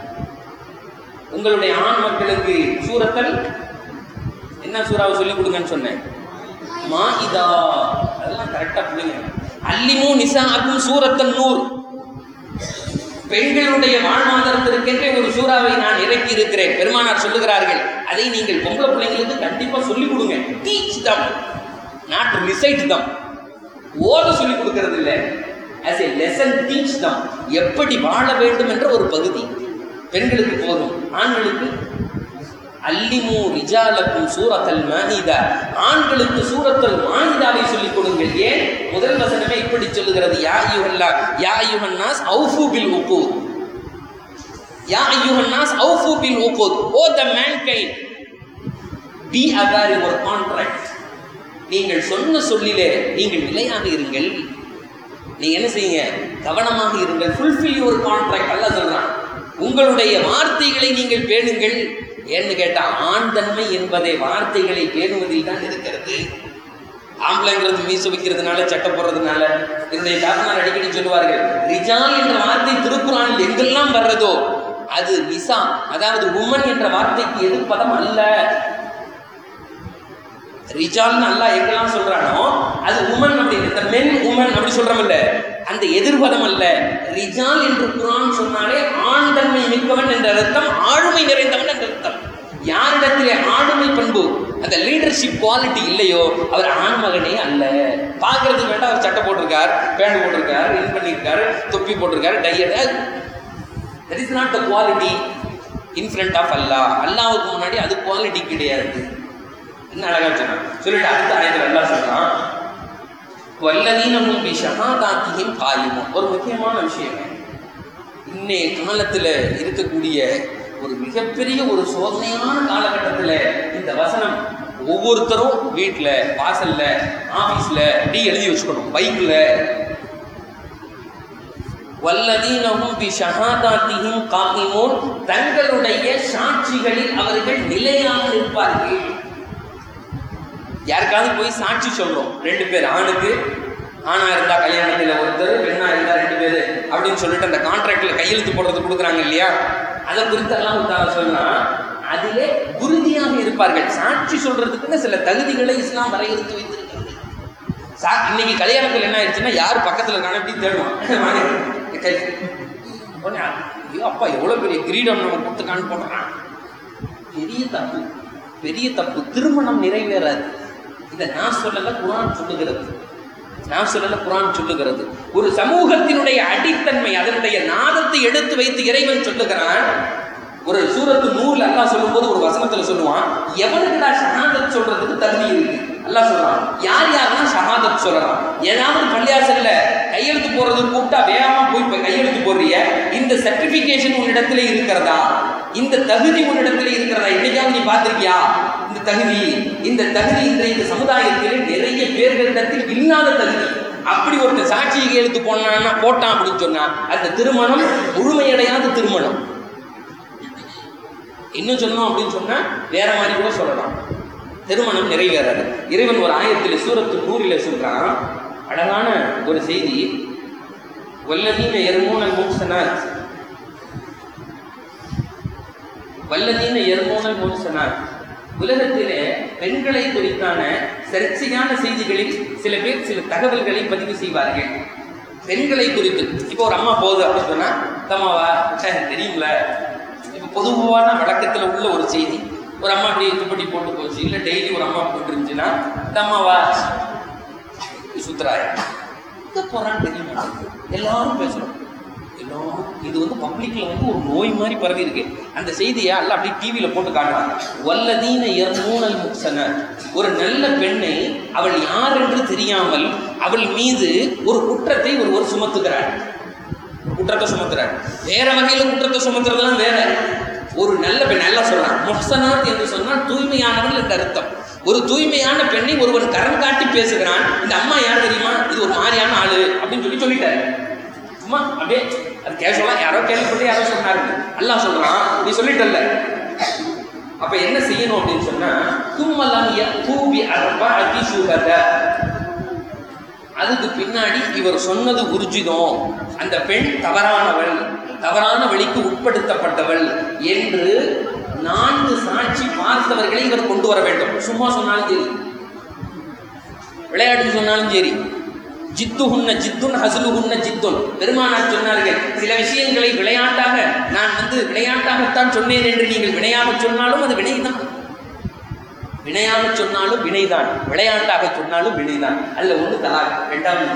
உங்களுடைய ஆண் மக்களுக்கு சூரத்தல் என்ன சூறாவை சொல்லிக் கொடுங்கன்னு சொன்னேன் மா இதா அதெல்லாம் கரெக்டா பிள்ளைங்க அல்லிமு நிசாக்கும் சூரத்தல் நூர் பெண்களுடைய வாழ்வாதாரத்திற்கென்றே ஒரு சூறாவை நான் இறக்கி இருக்கிறேன் பெருமானார் சொல்லுகிறார்கள் அதை நீங்கள் பொம்பளை பிள்ளைங்களுக்கு கண்டிப்பா சொல்லிக் கொடுங்க teach them not recite them ஓத சொல்லிக் கொடுக்கிறது இல்லை as a lesson teach them எப்படி வாழ வேண்டும் என்ற ஒரு பகுதி பெண்களுக்கு போதும் ஆண்களுக்கு அல்லிமு ரிஜாலக்கும் சூரத்தல் மானிதா ஆண்களுக்கு சூரத்தல் மானிதாவை சொல்லிக் கொடுங்கள் ஏன் முதல் வசனமே இப்படி சொல்லுகிறது யா ஐயுஹல்லா யா ஐயுஹன்னாஸ் அவுஃபு பில் உகூத் யா ஐயுஹன்னாஸ் அவுஃபு பில் உகூத் O the mankind be aware your contract நீங்கள் சொன்ன சொல்லிலே நீங்கள் நிலையாக இருங்கள் நீங்க என்ன செய்யுங்க கவனமாக இருங்கள் ஃபுல்ஃபில் யுவர் கான்ட்ராக்ட் அல்ல சொல்றான் உங்களுடைய வார்த்தைகளை நீங்கள் பேணுங்கள் ஏன்னு கேட்டா ஆண் தன்மை என்பதை வார்த்தைகளை பேணுவதில் தான் இருக்கிறது ஆம்பளைங்கிறது மீச வைக்கிறதுனால சட்டை போடுறதுனால என்னுடைய தாத்தனார் அடிக்கடி சொல்லுவார்கள் ரிஜால் என்ற வார்த்தை திருக்குறானில் எங்கெல்லாம் வர்றதோ அது நிசா அதாவது உமன் என்ற வார்த்தைக்கு எதிர்ப்பதம் அல்ல ரிஜால்னு அல்லாஹ் எங்கெல்லாம் சொல்றானோ அது உமன் அப்படின்னு இந்த மென் உமன் அப்படி சொல்றோம்ல அந்த எதிர்பதம் அல்ல ரிஜால் என்று குரான் சொன்னாலே ஆண் தன்மை மிக்கவன் என்ற அர்த்தம் ஆளுமை நிறைந்தவன் என்ற அர்த்தம் யாரிடத்திலே ஆளுமை பண்பு அந்த லீடர்ஷிப் குவாலிட்டி இல்லையோ அவர் ஆண் மகனே அல்ல பார்க்கறதுக்கு வேண்டாம் அவர் சட்டை போட்டிருக்கார் பேண்ட் போட்டிருக்கார் இன் பண்ணியிருக்காரு தொப்பி போட்டிருக்காரு டையர் that is not the quality in front of அல்லாஹ் அல்லாவுக்கு முன்னாடி அது குவாலிட்டி கிடையாது என்ன அழகா சொன்னான் சொல்லிட்டு அடுத்த ஆயத்தில் அல்லாஹ் சொல்றான் வல்லதீனமும் பி ஷஹாதாத்தியும் காயுமும் ஒரு முக்கியமான விஷயம் இன்னைய காலத்துல இருக்கக்கூடிய ஒரு மிகப்பெரிய ஒரு சோதனையான காலகட்டத்துல இந்த வசனம் ஒவ்வொருத்தரும் வீட்டில் வாசல்ல ஆபீஸ்ல டீ எழுதி வச்சுக்கணும் பைக்ல வல்லதீனஹும் பி ஷஹாதாத்திஹிம் காயிமூன் தங்களுடைய சாட்சிகளில் அவர்கள் நிலையாக நிற்பார்கள் யாருக்காவது போய் சாட்சி சொல்றோம் ரெண்டு பேர் ஆணுக்கு ஆணா இருந்தா கல்யாணத்துல ஒருத்தர் பெண்ணா இருந்தா ரெண்டு பேர் அப்படின்னு சொல்லிட்டு அந்த கான்ட்ராக்ட்ல கையெழுத்து போடுறது கொடுக்குறாங்க இல்லையா அதை குறித்து எல்லாம் உத்தார சொன்னா அதிலே உறுதியாக இருப்பார்கள் சாட்சி சொல்றதுக்குன்னு சில தகுதிகளை இஸ்லாம் வரையறுத்து வைத்திருக்கிறது சா இன்னைக்கு கல்யாணத்துல என்ன ஆயிடுச்சுன்னா யார் பக்கத்துல இருக்கானோ இப்படி தேடுவான் வாங்க, கை. உடனே, ஐயோ அப்பா எவ்வளவு பெரிய கிரீடம் நம்ம கொடுத்துக்கான்னு போடுறான் பெரிய தப்பு பெரிய தப்பு திருமணம் நிறைவேறாது இதை நான் சொல்லல குரான் சொல்லுகிறது நான் சொல்லல குரான் சொல்லுகிறது ஒரு சமூகத்தினுடைய அடித்தன்மை அதனுடைய நாதத்தை எடுத்து வைத்து இறைவன் சொல்லுகிறான் ஒரு சூரத்து நூறுல அல்லாஹ் சொல்லும்போது ஒரு வசனத்துல சொல்லுவான் எவனுக்குடா ஷஹாதத் சொல்றதுக்கு தகுதி இருக்கு அல்லாஹ் சொல்றான் யார் யாரெல்லாம் ஷஹாதத் சொல்லலாம் ஏதாவது பள்ளியாசல்ல கையெழுத்து போறது கூப்பிட்டா வேகமா போய் போய் கையெழுத்து போடுறிய இந்த சர்டிபிகேஷன் உன்னிடத்துல இருக்கிறதா இந்த தகுதி உன்னிடத்துல இருக்கிறதா என்னைக்காவது நீ பார்த்திருக்கியா இந்த தகுதி இந்த தகுதி இன்றைய இந்த சமுதாயத்தில் நிறைய பேர்களிடத்தில் இல்லாத தகுதி அப்படி ஒருத்தர் சாட்சி கையெழுத்து போனான்னா போட்டான் அப்படின்னு சொன்னா அந்த திருமணம் முழுமையடையாத திருமணம் இன்னும் சொன்னோம் அப்படின்னு சொன்னா வேற மாதிரி கூட சொல்லலாம் திருமணம் நிறைவேறாது இறைவன் ஒரு ஆயத்தில் சூரத்து நூறில சொல்றான் அழகான ஒரு செய்தி வல்லதீன எர்மோனல் முக்சனாத் வல்லதீன எர்மோனல் முக்சனாத் உலகத்திலே பெண்களை குறித்தான சர்ச்சையான செய்திகளில் சில பேர் சில தகவல்களை பதிவு செய்வார்கள் பெண்களை குறித்து இப்போ ஒரு அம்மா போகுது அப்படின்னு சொன்னா தம்மாவா ச்சே, தெரியுங்கள இப்போ பொதுவான வழக்கத்தில் உள்ள ஒரு செய்தி ஒரு அம்மா இப்படி துப்பட்டி போட்டு போச்சு இல்லை டெய்லி ஒரு அம்மா போட்டு இருந்துச்சுன்னா தம்மாவா சுத்துறாரு எங்க போறான்னு தெரிய மாட்டேங்குது எல்லாரும் பேசுறோம் எல்லாரும் இது வந்து பப்ளிக்ல வந்து ஒரு நோய் மாதிரி பரவி இருக்கு அந்த செய்தியை அல்ல அப்படியே டிவியில போட்டு காட்டுறாங்க வல்லதீன எர்மூனல் முக்சன ஒரு நல்ல பெண்ணை அவள் யார் என்று தெரியாமல் அவள் மீது ஒரு குற்றத்தை ஒருவர் சுமத்துகிறார் ஒரு குற்றத்தை சுமத்துறார் வேற வகையில குற்றத்தை சுமத்துறதெல்லாம் வேற ஒரு நல்ல பெண் நல்லா சொல்லலாம் முஹ்சனாத் என்று சொன்னால் தூய்மையானவள் என்று அர்த்தம் ஒரு தூய்மையான பெண்ணை ஒருவன் கரம் காட்டி பேசுகிறான் இந்த அம்மா யார் தெரியுமா இது ஒரு மாதிரியான ஆளு அப்படின்னு சொல்லி சொல்லிட்டாரு சும்மா அப்படியே அது கேஷுவலா யாரோ கேள்விப்பட்டு யாரோ சொன்னாரு அல்லாஹ் சொல்றான் நீ சொல்லிட்டல்ல அப்ப என்ன செய்யணும் அப்படின்னு சொன்னா தும்மலம் தூபி அர்பா அதி சுகத அதுக்கு பின்னாடி இவர் சொன்னது உர்ஜிதம் அந்த பெண் தவறானவள் தவறான வழிக்கு உட்படுத்தப்பட்டவள் என்று நான்கு சாட்சி பார்த்தவர்களை இவர் கொண்டு வர வேண்டும் சும்மா சொன்னாலும் சரி விளையாட்டு சொன்னாலும் சரி ஜித்து ஹுன்ன ஜித்துன் ஹசுலு ஹுன்ன ஜித்துன் பெருமானார் சொன்னார்கள் சில விஷயங்களை விளையாட்டாக நான் வந்து விளையாட்டாகத்தான் சொன்னேன் என்று நீங்கள் வினையாக சொன்னாலும் அது வினைதான் வினையாக சொன்னாலும் வினைதான் விளையாட்டாக சொன்னாலும் வினைதான் அல்ல ஒன்று தலா ரெண்டாவது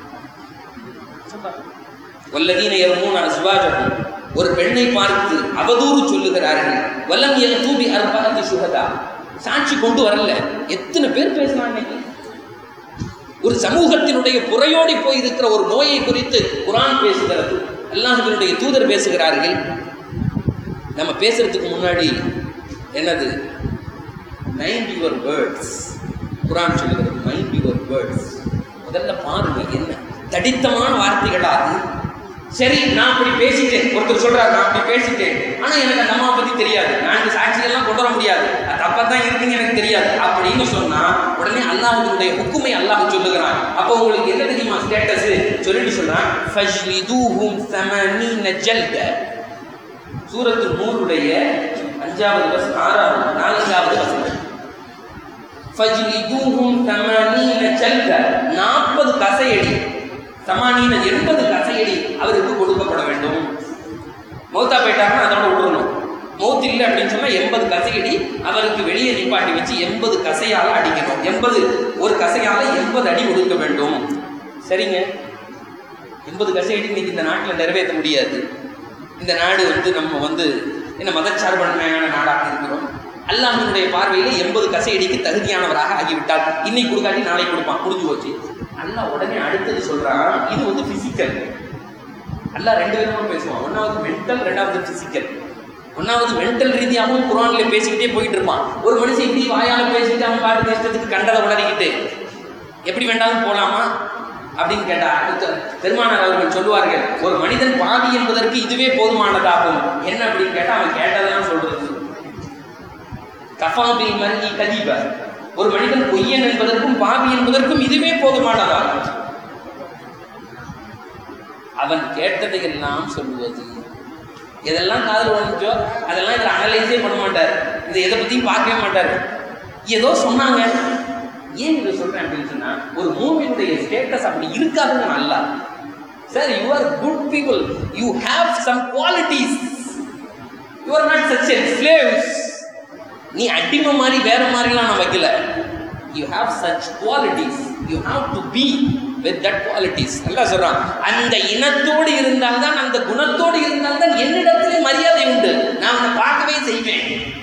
வல்லதீன எர்மூன அஸ்வாஜகும் ஒரு பெண்ணை பார்த்து அவதூறு சொல்லுகிறார்கள் வல்லம் எல் தூபி அர்பாதி சுகதா சாட்சி கொண்டு வரல எத்தனை பேர் பேசுறாங்க இன்னைக்கு ஒரு சமூகத்தினுடைய புறையோடி போயிருக்கிற ஒரு நோயை குறித்து குரான் பேசுகிறது அல்லாஹினுடைய தூதர் பேசுகிறார்கள் நம்ம பேசுறதுக்கு முன்னாடி என்னது மைண்ட் யுவர் வேர்ட்ஸ் குரான் சொல்லுகிறது மைண்ட் யுவர் வேர்ட்ஸ் முதல்ல பாருங்க என்ன தடித்தமான வார்த்தைகளா அது சரி நான் அப்படி பேசிட்டேன் ஒருத்தர் சொல்றாரு நான் அப்படி பேசிட்டேன் ஆனா எனக்கு அந்த அம்மாவை பத்தி தெரியாது நான் இந்த சாட்சியெல்லாம் கொண்டு வர முடியாது அது தப்பா தான் இருக்குன்னு எனக்கு தெரியாது அப்படின்னு சொன்னா உடனே அல்லாஹ்வுடைய ஹுக்குமை அல்லாஹ் சொல்லுகிறான் அப்போ உங்களுக்கு என்ன தெரியுமா ஸ்டேட்டஸ் சொல்லிட்டு சொன்னா ஃபஜ்லிதூஹும் ஸமனீன ஜல்த சூரத்து நூறுடைய அஞ்சாவது வசனம் ஆறாவது நான்காவது வசனம் ஃபஜ்லிதூஹும் ஸமனீன ஜல்த நாற்பது கசையடி சமானீன எண்பது கசையடி அவருக்கு கொடுக்கப்பட வேண்டும் மௌத்தா போயிட்டாருன்னா அதோட விடணும் மௌத் இல்லை அப்படின்னு சொன்னா எண்பது கசையடி அவருக்கு வெளியே நிப்பாட்டி வச்சு எண்பது கசையால அடிக்கணும் எண்பது ஒரு கசையால எண்பது அடி கொடுக்க வேண்டும் சரிங்க எண்பது கசையடி இன்னைக்கு இந்த நாட்டில் நிறைவேற்ற முடியாது இந்த நாடு வந்து நம்ம வந்து என்ன மதச்சார்பன்மையான நாடாக இருக்கிறோம் அல்லாஹினுடைய பார்வையில எண்பது கசையடிக்கு தகுதியானவராக ஆகிவிட்டார் இன்னைக்கு கொடுக்காட்டி நாளைக்கு கொடுப்பான் முடிஞ்சு போச்சு அல்லாஹ் உடனே அடுத்தது சொல்றான் இது வந்து பிசிக்கல் அல்லாஹ் ரெண்டு விதமா பேசுவான் ஒன்னாவது மென்டல் ரெண்டாவது பிசிக்கல் ஒன்னாவது மென்டல் ரீதியாகவும் குரான்ல பேசிக்கிட்டே போயிட்டு இருப்பான் ஒரு மனுஷன் இப்படி வாயால பேசிட்டு அவன் பாட்டு இஷ்டத்துக்கு கண்டதை உளறிக்கிட்டு எப்படி வேண்டாலும் போலாமா அப்படின்னு கேட்டா அடுத்த பெருமானார் அவர்கள் சொல்லுவார்கள் ஒரு மனிதன் பாவி என்பதற்கு இதுவே போதுமானதாகும் என்ன அப்படின்னு கேட்டா அவன் கேட்டதெல்லாம் சொல்றது கஃபாபில் மருகி கதீப ஒரு மனிதன் பொய்யன் என்பதற்கும் பாவி என்பதற்கும் இதுவே போதுமானதாகும் அவன் கேட்டதை எல்லாம் சொல்லுவது எதெல்லாம் காதல் வந்துச்சோ அதெல்லாம் இதில் அனலைஸே பண்ண மாட்டார் இதை எதை பற்றியும் பார்க்கவே மாட்டார் ஏதோ சொன்னாங்க ஏன் இதை சொல்றேன் அப்படின்னு சொன்னா ஒரு மூவியினுடைய ஸ்டேட்டஸ் அப்படி இருக்காதுன்னு நல்லா sir you are good people you have some qualities you are not such slaves நீ அடிமை மாதிரி வேற மாதிரிலாம் நான் வைக்கல you have such qualities you have to be with that qualities நல்லா சொல்றான் அந்த இனத்தோடு இருந்தால்தான் அந்த குணத்தோடு இருந்தால்தான் என்னிடத்திலே மரியாதை உண்டு நான் அவனை பார்க்கவே செய்வேன்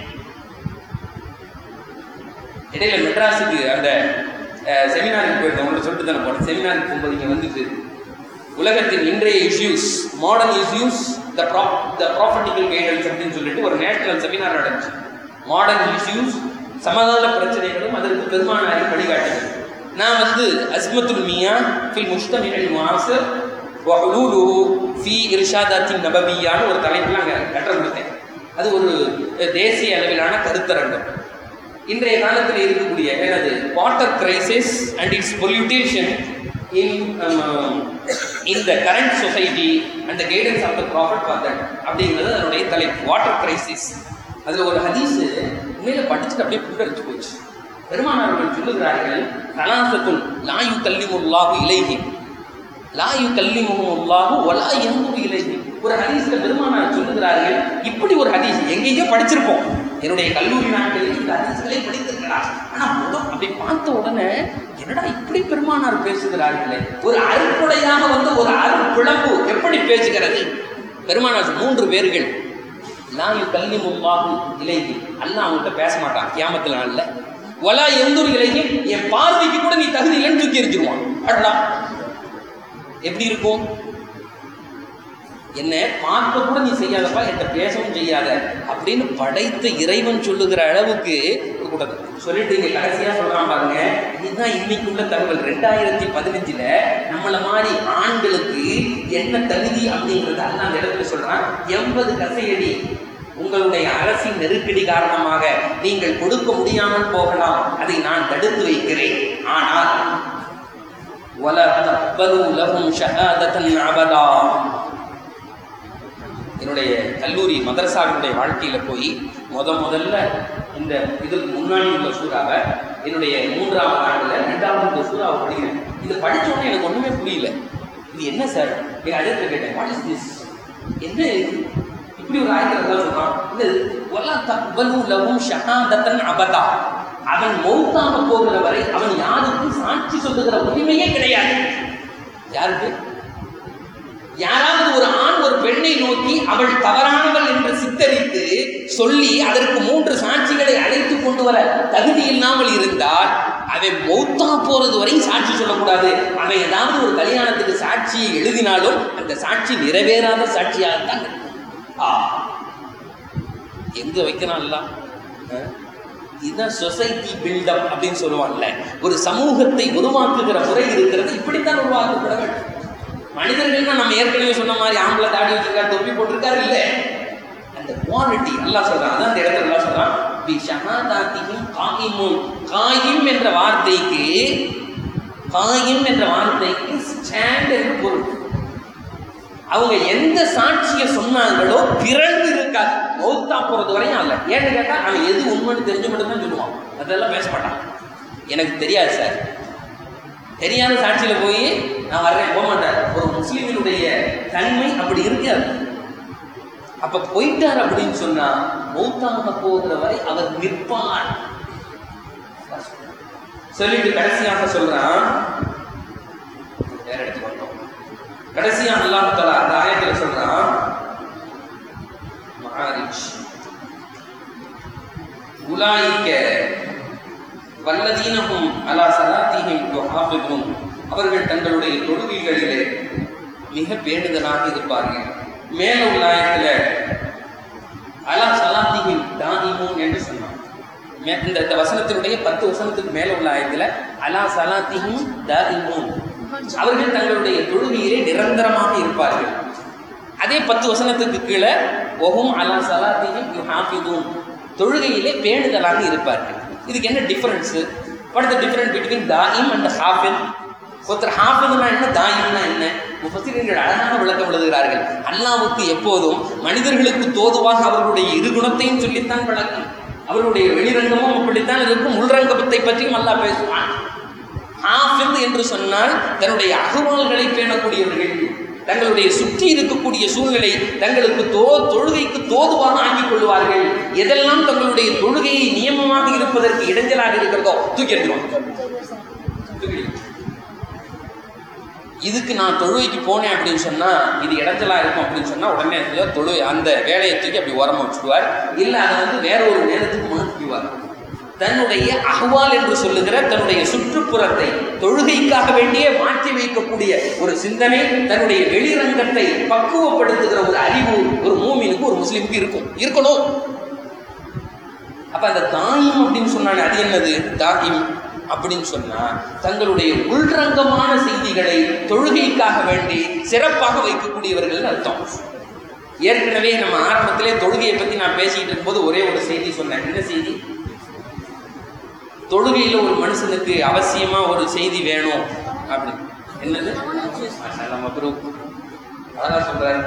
இடையில மெட்ராஸுக்கு அந்த அஹ், செமினாருக்கு போயிருந்தேன் உங்களை சொல்லிட்டு தானே போனேன் செமினாருக்கு போகும்போது இங்கே வந்துட்டு உலகத்தின் இன்றைய இஷ்யூஸ் மாடர்ன் இஷ்யூஸ் த ப்ரா த ப்ராஃபட்டிக்கல் கைடன்ஸ் அப்படின்னு சொல்லிட்டு ஒரு நேஷனல் செமினார் நடந்துச்சு மாடர்ன் இஷ்யூஸ் சமாதான பிரச்சனைகளும் அதற்கு பெருமானாரி வழிகாட்டுகள் நான் வந்து அஸ்மத்துல் மியா ஃபில் முஸ்தமிழ் மாசர் வஹலூலு ஃபி இர்ஷாதாத்தின் நபவியான்னு ஒரு தலைப்பில் அங்கே கட்டுரை கொடுத்தேன் அது ஒரு தேசிய அளவிலான கருத்தரங்கம் இன்றைய காலத்தில் இருக்கக்கூடிய எனது water crisis and its pollution in in the current society and the guidance of the prophet father அப்படிங்கிறது அதனுடைய தலைப்பு வாட்டர் கிரைசிஸ் அதில் ஒரு ஹதீஸ் உண்மையில படிச்சுட்டு அப்படியே புல்லரிச்சு போச்சு பெருமானார்கள் சொல்லுகிறார்கள் கலாசத்துல் லாயு கல்லிமுல்லாஹு இலைஹி லாயு கல்லிமுல்லாஹு ஒலா எந்தூர் இலைஹி ஒரு ஹதீஸ்ல பெருமானார் சொல்லுகிறார்கள் இப்படி ஒரு ஹதீஸ் எங்கேயோ படிச்சிருப்போம் என்னுடைய கல்லூரி நாட்களில் இந்த ஹதீஸ்களை படித்திருக்கிறார் ஆனா முதல் அப்படி பார்த்த உடனே என்னடா இப்படி பெருமானார் பேசுகிறார்களே ஒரு அருட்புடையாக வந்து ஒரு அருட்பிளம்பு எப்படி பேசுகிறது பெருமானார் மூன்று பேர்கள் நான் கல்வி முன்பாகு இலைகி அல்லாஹ் அவங்கள்ட்ட பேச மாட்டான் கியாமத்தில் நாள்ல ஒலா எந்தூர் இலைகி என் பார்வைக்கு கூட நீ தகுதி இல்லைன்னு தூக்கி எரிஞ்சிருவான் அடடா எப்படி இருக்கும் என்ன பார்க்க கூட நீ செய்யாதப்பா என்கிட்ட பேசவும் செய்யாத அப்படின்னு படைத்த இறைவன் சொல்லுகிற அளவுக்கு கூடாது சொல்லிட்டு இங்க கடைசியா சொல்றான் பாருங்க இதுதான் இன்னைக்குள்ள தகவல் ரெண்டாயிரத்தி பதினஞ்சுல நம்மள மாதிரி ஆண்களுக்கு என்ன தகுதி அப்படிங்கறது அல்ல அந்த இடத்துல சொல்றான் எண்பது கசையடி உங்களுடைய அரசின் நெருக்கடி காரணமாக நீங்கள் கொடுக்க முடியாமல் போகலாம் அதை நான் தடுத்து வைக்கிறேன் ஆனால் ولا تقبلوا لهم شهادة أبدا என்னுடைய கல்லூரி மதரசாவினுடைய வாழ்க்கையில போய் முத முதல்ல இந்த இதுக்கு முன்னாடி உள்ள சூறாவை என்னுடைய மூன்றாவது ஆண்டுல ரெண்டாவது இந்த சூறாவை படிக்கிறேன் இது படிச்ச உடனே எனக்கு ஒண்ணுமே புரியல இது என்ன சார் எங்க அஜயத்தை கேட்டேன் வாட் இஸ் திஸ் என்ன இது இப்படி ஒரு ஆயத்தில் தான் சொல்றான் இந்த ஒலா தக்பலு லஹும் ஷஹாதத்தன் அபதா அவன் மௌத்தாக போகிற வரை அவன் யாருக்கும் சாட்சி சொல்லுகிற உரிமையே கிடையாது யாருக்கு யாராவது ஒரு ஆண் ஒரு பெண்ணை நோக்கி அவள் தவறானவள் என்று சித்தரித்து சொல்லி அதற்கு மூன்று சாட்சிகளை அழைத்து கொண்டு வர தகுதி இல்லாமல் இருந்தால் அவன் மௌத்தா போறது வரை சாட்சி சொல்லக்கூடாது அவன் ஏதாவது ஒரு கல்யாணத்துக்கு சாட்சியை எழுதினாலும் அந்த சாட்சி நிறைவேறாத சாட்சியாகத்தான் இருக்கும். ஆ எங்க வைக்கிறான்ல இதுதான் சொசைட்டி பில்டப் அப்படின்னு சொல்லுவாங்கல்ல ஒரு சமூகத்தை உருவாக்குகிற முறை இருக்கிறது இப்படித்தான் உருவாக்கப்பட வேண்டும் மனிதர்கள் தான் நம்ம ஏற்கனவே சொன்ன மாதிரி ஆம்பளை தாடி வச்சிருக்காரு தொப்பி போட்டிருக்காரு இல்ல அந்த குவாலிட்டி எல்லாம் சொல்றான் அதான் அந்த இடத்துல எல்லாம் சொல்றான் பி ஷஹாதாத்தியும் காயிமும் காயிம் என்ற வார்த்தைக்கு காயிம் என்ற வார்த்தைக்கு ஸ்டாண்ட் என்று பொருள் அவங்க எந்த சாட்சியை சொன்னாங்களோ பிறந்து இருக்காது மௌத்தா போறது வரையும் அல்ல ஏன்னு கேட்டா அவன் எது உண்மைன்னு தெரிஞ்சு மட்டும் தான் சொல்லுவான் அதெல்லாம் பேச மாட்டான் எனக்கு தெரியாது சார் தெரியாத சாட்சியில போய் நான் வர்றேன் போக மாட்டார் ஒரு முஸ்லீமினுடைய தன்மை அப்படி இருக்காது அப்ப போயிட்டார் அப்படின்னு சொன்னா மௌத்தாக போகிற வரை அவர் நிற்பார் சொல்லிட்டு கடைசியாக சொல்றான் வேற இடத்துக்கு வந்தோம் கடைசியா அல்லாஹ் தஆலா அந்த ஆயத்துல சொல்றான் மஆரிஜ் உலாயிக்க வல்லதீனஹும் அலா சலாத்திஹிம் யுஹாஃபிதுன் அவர்கள் தங்களுடைய தொழுகைகளிலே மிக பேணுதலாக இருப்பார்கள் மேல உள்ள ஆயத்துல அலா சலாத்திஹிம் தாயிமுன் என்று சொன்னான் மே- இந்த இந்த வசனத்தினுடைய பத்து வசனத்துக்கு மேல உள்ள ஆயத்துல அலா சலாத்திஹிம் தாயிமுன் அவர்கள் தங்களுடைய தொழுகையிலே நிரந்தரமாக இருப்பார்கள் அதே பத்து வசனத்துக்கு கீழே ஒஹும் அலா சலாத்திஹிம் யுஹாஃபிதுன் தொழுகையிலே பேணுதலாக இருப்பார்கள் இதுக்கு என்ன difference what the difference between தாயிம் அண்ட் ஹாஃபில் ஒருத்தர் ஹாஃபிதுனா என்ன தாயிம்னா என்ன முஃபசிரியர்கள் அழகாக விளக்கம் எழுதுகிறார்கள் அல்லாவுக்கு எப்போதும் மனிதர்களுக்கு தோதுவாக அவர்களுடைய இரு குணத்தையும் சொல்லித்தான் விளக்கம் அவர்களுடைய வெளிரங்கமும் அப்படித்தான் இருக்கும் உள்ரங்கத்தை பற்றியும் அல்லாஹ் பேசுவான் ஹாஃபித் என்று சொன்னால் தன்னுடைய அகவால்களை பேணக்கூடியவர்கள் தங்களுடைய சுற்றி இருக்கக்கூடிய சூழ்நிலை தங்களுக்கு தோ தொழுகைக்கு தோதுவாக ஆக்கிக் கொள்வார்கள் எதெல்லாம் தங்களுடைய தொழுகையை நியமமாக இருப்பதற்கு இடைஞ்சலாக இருக்கிறதோ தூக்கி எறிஞ்சிருவாங்க. தூக்கி எறிஞ்சிருவாங்க. இதுக்கு நான் தொழுகைக்கு போனேன் அப்படின்னு சொன்னா இது இடைஞ்சலா இருக்கும் அப்படின்னு சொன்னா உடனே ஏதோ தொழு அந்த வேலையை தூக்கி அப்படி ஓரமா வச்சுடுவார் இல்ல அதை வந்து வேற ஒரு நேரத்துக்கு மாற்றிக்குவார் தன்னுடைய அகவால் என்று சொல்லுகிற தன்னுடைய சுற்றுப்புறத்தை தொழுகைக்காக வேண்டியே மாற்றி வைக்கக்கூடிய ஒரு சிந்தனை தன்னுடைய வெளிரங்கத்தை பக்குவப்படுத்துகிற ஒரு அறிவு ஒரு மூமினுக்கு ஒரு முஸ்லிமுக்கு இருக்கும் இருக்கணும் அப்ப அந்த தாயும் அப்படின்னு சொன்னாலே அது என்னது தாயும் அப்படின்னு சொன்னா தங்களுடைய உள்ரங்கமான செய்திகளை தொழுகைக்காக வேண்டி சிறப்பாக வைக்கக்கூடியவர்கள் அர்த்தம் ஏற்கனவே நம்ம ஆரம்பத்திலே தொழுகையை பத்தி நான் பேசிக்கிட்டு இருக்கும்போது ஒரே ஒரு செய்தி சொன்னேன் என்ன செய்தி தொழுகையில ஒரு மனுஷனுக்கு அவசியமா ஒரு செய்தி வேணும் அப்படி என்னது நம்ம குரூப் அழகா சொல்றாரு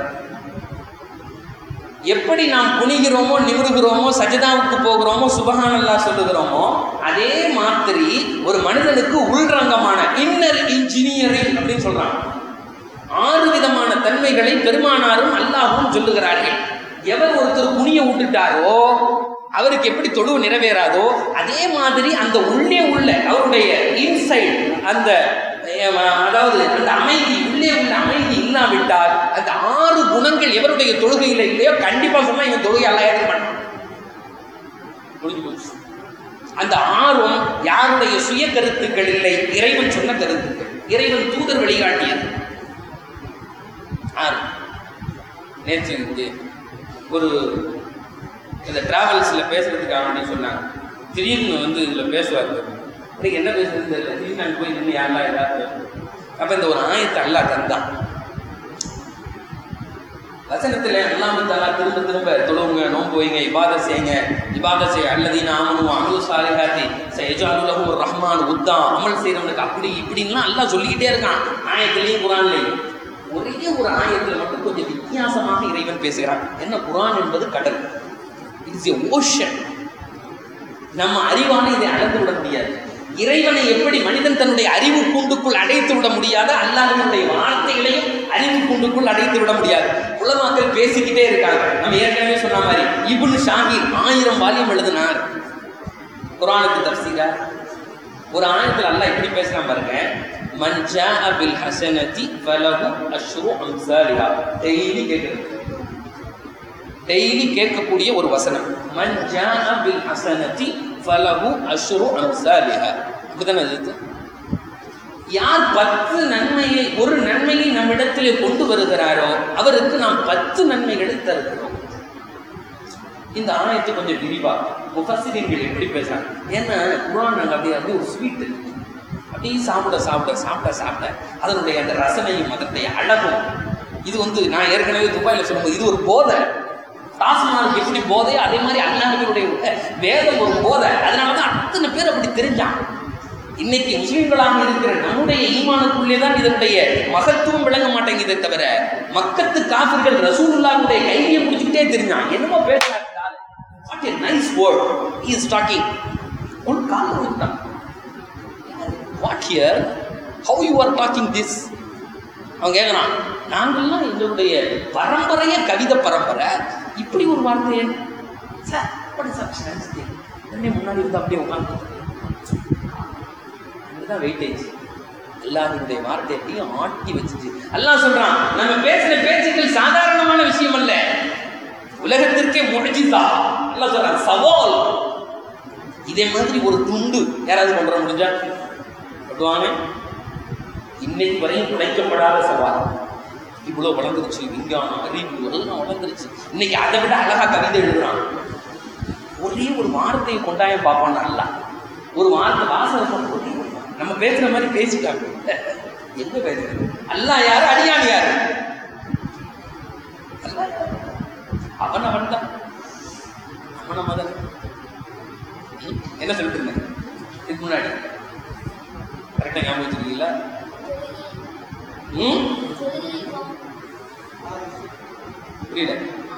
எப்படி நாம் குனிகிறோமோ நிமிருகிறோமோ சஜிதாவுக்கு போகிறோமோ சுபஹானல்லா சொல்லுகிறோமோ அதே மாதிரி ஒரு மனிதனுக்கு உள்ரங்கமான இன்னர் இன்ஜினியரிங் அப்படின்னு சொல்றாங்க ஆறு விதமான தன்மைகளை பெருமானாரும் அல்லாஹும் சொல்லுகிறார்கள் எவர் ஒருத்தர் குனிய விட்டுட்டாரோ அவருக்கு எப்படி தொழுவு நிறைவேறாதோ அதே மாதிரி அந்த உள்ளே உள்ள அவருடைய இன்சைட் அந்த அஹ், அதாவது அந்த அமைதி உள்ளே உள்ள அமைதி இல்லாவிட்டால் அந்த ஆறு குணங்கள் எவருடைய தொழுகையில் இல்லையோ கண்டிப்பா சொன்னா இவன் தொழுகை எல்லாம் ஏற்க மாட்டான் முடிஞ்சு போச்சு அந்த ஆர்வம் யாருடைய சுய கருத்துக்கள் இல்லை இறைவன் சொன்ன கருத்துக்கள் இறைவன் தூதர் வழிகாட்டியது ஆறு நேற்று இங்கே ஒரு இந்த டிராவல்ஸில் பேசுறதுக்காக வேண்டி சொன்னாங்க திடீர்னு வந்து இதில் பேசுவார் எனக்கு என்ன பேசுறது தெரியல திடீர்னு அங்கே போய் நின்று யாரெல்லாம் ஏதாவது அப்போ இந்த ஒரு ஆயத்தை அல்லா தந்தான் வசனத்தில் அல்லாம தாலா திரும்ப திரும்ப தொழுவுங்க நோன்பு வைங்க இபாத செய்யுங்க இபாத செய்ய அல்லதீன ஆமனும் அமலு சாலிஹாத்தி சைஜாலுலகம் ஒரு ரஹ்மான் உத்தா அமல் செய்கிறவனுக்கு அப்படி இப்படின்லாம் எல்லாம் சொல்லிக்கிட்டே இருக்கான் ஆயத்திலையும் குரான்லையும் ஒரே ஒரு ஆயத்தில் மட்டும் கொஞ்சம் வித்தியாசமாக இறைவன் பேசுகிறான் என்ன குரான் என்பது கடல் இட்ஸ் எ ஓஷன் நம்ம அறிவால இதை அளந்து விட முடியாது இறைவனை எப்படி மனிதன் தன்னுடைய அறிவு கூண்டுக்குள் அடைத்து விட முடியாத அல்லாஹ்வினுடைய வார்த்தைகளையும் அறிவு கூண்டுக்குள் அடைத்து விட முடியாது உலமாக்கள் பேசிக்கிட்டே இருக்காங்க நம்ம ஏற்கனவே சொன்ன மாதிரி இப்னு ஷாஹிர் ஆயிரம் வால்யம் எழுதினார் குரானுக்கு தப்சீரா ஒரு ஆயத்தில் அல்லாஹ் எப்படி பேசுறான் பாருங்க மன் ஜாஅ பில் ஹஸனதி ஃபலஹு அஷ்ரு அம்சாலிஹா டெய்லி கேட்குறது டெய்லி கேட்கக்கூடிய ஒரு வசனம் மன் ஜாஅ பில் ஹஸனதி ஃபலஹு அஷ்ரு அம்சாலிஹா அப்படிதானே அது யார் பத்து நன்மையை ஒரு நன்மையை நம்மிடத்திலே கொண்டு வருகிறாரோ அவருக்கு நாம் பத்து நன்மைகளை தருகிறோம் இந்த ஆயத்தை கொஞ்சம் விரிவா முஃபஸ்ஸிரீன்கள் எப்படி பேசுறாங்க ஏன்னா குரான் நாங்கள் அப்படியே அப்படியே ஒரு ஸ்வீட் அப்படியே சாப்பிட சாப்பிட சாப்பிட சாப்பிட அதனுடைய அந்த ரசனையும் அதனுடைய அழகும் இது வந்து நான் ஏற்கனவே துபாயில் சொல்லும்போது இது ஒரு போதை தாஸ்மானுக்கு எப்படி போதை அதே மாதிரி அல்லாஹினுடைய வேதம் ஒரு போதை அதனால தான் அத்தனை பேர் அப்படி தெரிஞ்சான் இன்னைக்கு முஸ்லிம்களாக இருக்கிற நம்முடைய ஈமானுக்குள்ளே தான் இதனுடைய மகத்துவம் விளங்க மாட்டேங்குதே தவிர மக்கத்து காஃபிர்கள் ரசூலுல்லாவுடைய கையை பிடிச்சிக்கிட்டே தெரிஞ்சான் என்னமோ பேசுறாங்க what a nice word he is talking உன் கால் விட்டான் what here how you are talking this அவன் கேட்குறான் நாங்கள்லாம் எங்களுடைய பரம்பரைய கவிதை பரம்பரை இப்படி ஒரு வார்த்தையே சார் அப்படி சார் உடனே முன்னாடி இருந்து அப்படியே உட்காந்து அதுதான் வெயிட்டேஜ் அல்லாஹ்வினுடைய வார்த்தை எப்படியும் ஆட்டி வச்சுச்சு அல்லாஹ் சொல்றான் நம்ம பேசின பேச்சுக்கள் சாதாரணமான விஷயம் அல்ல உலகத்திற்கே முழிஞ்சுதா அல்லாஹ் சொல்றான் சவால் இதே மாதிரி ஒரு துண்டு யாராவது கொண்டு வர முடிஞ்சா கொண்டுவாங்க இன்னைக்கு வரையும் உழைக்கப்படாத சவால் இவ்வளோ வளர்ந்துருச்சு விஞ்ஞானம் அறிவு எல்லாம் வளர்ந்துருச்சு இன்னைக்கு அதை விட அழகா கவிதை எழுதுறான் ஒரே ஒரு வார்த்தையை கொண்டாயம் பார்ப்பான் நல்லா ஒரு வார்த்தை வாசகம் ஒரே ஒரு வார்த்தை. நம்ம பேசுற மாதிரி பேசிட்டாங்க எங்க பேசுறது அல்லாஹ் யாரு அடியான் யாரு அல்லாஹ் யாரு? அவன் அவன் தான் அவன மதன் ம், என்ன சொல்லிட்டு இருந்தேன் இதுக்கு முன்னாடி கரெக்டாக ஞாபகம் வச்சிருக்கீங்களா ம் புரியல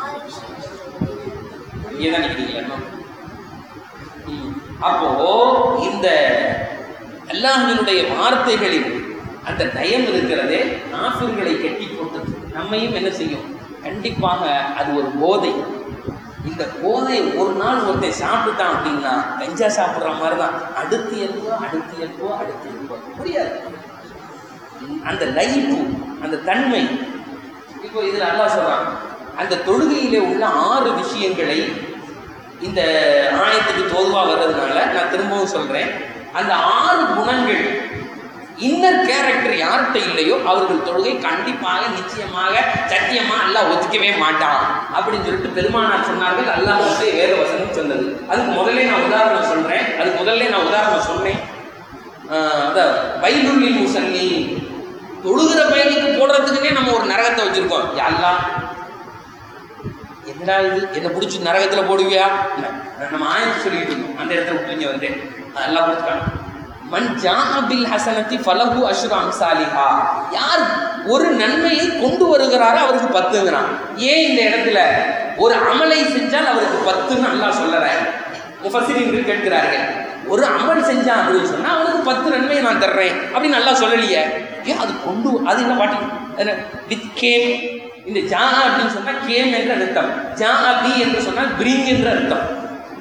இங்கே தான் நிற்கிறீங்களா ம். அப்போ இந்த அல்லாஹினுடைய வார்த்தைகளில் அந்த நயம் இருக்கிறதே நாஃபிர்களை கட்டி போட்டது நம்மையும் என்ன செய்யும் கண்டிப்பாக அது ஒரு போதை இந்த போதை ஒரு நாள் ஒருத்தன் சாப்பிட்டுட்டான் அப்படின்னா கஞ்சா சாப்பிட்ற மாதிரி தான் அடுத்து எல்போ அடுத்து எல்போ அடுத்து எல்போ புரியாது அந்த லைஃபு அந்த தன்மை இப்போ இதில் அல்லாஹ் சொல்றான் அந்த தொழுகையிலே உள்ள ஆறு விஷயங்களை இந்த ஆயத்துக்கு தோதுவா வர்றதுனால நான் திரும்பவும் சொல்றேன் அந்த ஆறு குணங்கள் இன்னர் கேரக்டர் யார்கிட்ட இல்லையோ அவர்கள் தொழுகை கண்டிப்பாக நிச்சயமாக சத்தியமா அல்லாஹ் ஒத்துக்கவே மாட்டான் அப்படின்னு சொல்லிட்டு பெருமானார் சொன்னார்கள் அல்லாஹ் வந்து வேத வசனம் சொன்னது அதுக்கு முதல்ல நான் உதாரணம் சொல்றேன் அதுக்கு முதல்ல நான் உதாரணம் சொன்னேன் ஆஹ் அதான் பைலுள்ளில் முசல்லி தொழுகிற பையனுக்கு போடுறதுக்குன்னே நம்ம ஒரு நரகத்தை வச்சிருக்கோம் யாரெல்லாம் என்னடா இது என்ன பிடிச்சி நரகத்தில் போடுவியா இல்ல, நம்ம ஆயம் சொல்லிட்டு இருந்தோம் அந்த இடத்துல விட்டு இங்க வந்தேன் அதெல்லாம் கொடுத்துட்டாங்க மன் ஜாபில் ஹசனத்தி ஃபலஹு அஷ்ரு அம்சாலிஹா யார் ஒரு நன்மையை கொண்டு வருகிறாரோ அவருக்கு பத்துங்கிறான் ஏன் இந்த இடத்துல ஒரு அமலை செஞ்சால் அவருக்கு பத்துன்னு அல்லாஹ் சொல்லறேன் முஃபசிரின்கள் கேட்கிறார்கள் ஒரு அமல் செஞ்சான் அப்படின்னு சொன்னா அவனுக்கு பத்து நன்மையை நான் தர்றேன் அப்படின்னு நல்லா சொல்லலையே ஏன் அது கொண்டு அது என்ன பாட்டி வித் கேம் இந்த ஜா அப்படின்னு சொன்னா கேம் என்ற அர்த்தம் ஜா பி என்று சொன்னால் பிரிங் என்ற அர்த்தம்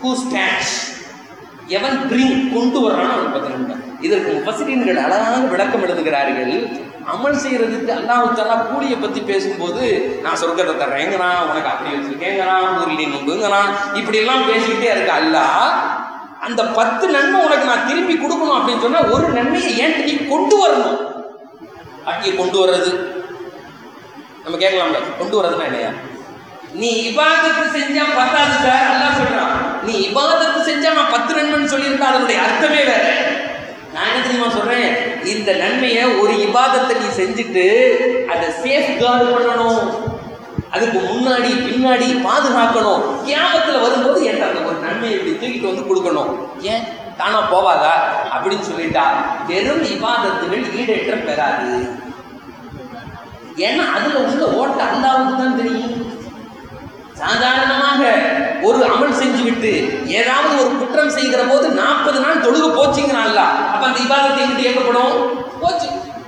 ஹூ ஸ்டாண்ட்ஸ் எவன் பிரிங் கொண்டு வர்றான் அவனுக்கு பத்து நன்மை இதற்கு முப்பசிரியர்கள் அழகாக விளக்கம் எழுதுகிறார்கள் அமல் செய்யறதுக்கு அல்லாஹ் தலா கூலியை பத்தி பேசும்போது நான் சொர்க்கத்தை தர்றேங்கிறான் உனக்கு அப்படி வச்சிருக்கேங்கிறான் ஊர்லி நுங்குங்கிறான் இப்படி எல்லாம் பேசிக்கிட்டே இருக்க அல்லாஹ் அந்த பத்து நன்மை உனக்கு நான் திருப்பி கொடுக்கணும் அப்படின்னு சொன்னா ஒரு நன்மையை ஏன்ட்டு நீ கொண்டு வரணும் அங்கே கொண்டு வர்றது நம்ம கேட்கலாம்ல கொண்டு வர்றதுன்னா இல்லையா நீ இபாதத்து செஞ்சா பத்தாது சார் அல்லாஹ் சொல்றான் நீ இபாதத்து செஞ்சா நான் பத்து நன்மைன்னு சொல்லியிருக்கா அதனுடைய அர்த்தமே வேற நான் என்ன தெரியுமா சொல்றேன் இந்த நன்மையை ஒரு இபாதத்தை நீ செஞ்சுட்டு அதை சேஃப் கார்டு பண்ணணும் அதுக்கு முன்னாடி பின்னாடி பாதுகாக்கணும் கியாமத்துல வரும்போது என்கிட்ட அந்த ஒரு நன்மையை இப்படி தூக்கிட்டு வந்து கொடுக்கணும் ஏன் தானா போவாதா அப்படின்னு சொல்லிட்டா வெறும் இபாதத்துகள் ஈடேற்றம் பெறாது ஏன்னா அதுல உள்ள ஓட்ட அல்லாவுக்கு தான் தெரியும் சாதாரணமாக ஒரு அமல் செஞ்சு விட்டு ஏதாவது ஒரு குற்றம் செய்கிற போது நாற்பது நாள் தொழுக போச்சுங்கிறான்ல அப்ப அந்த இபாதத்தை எங்கிட்ட இயக்கப்படும் போச்சு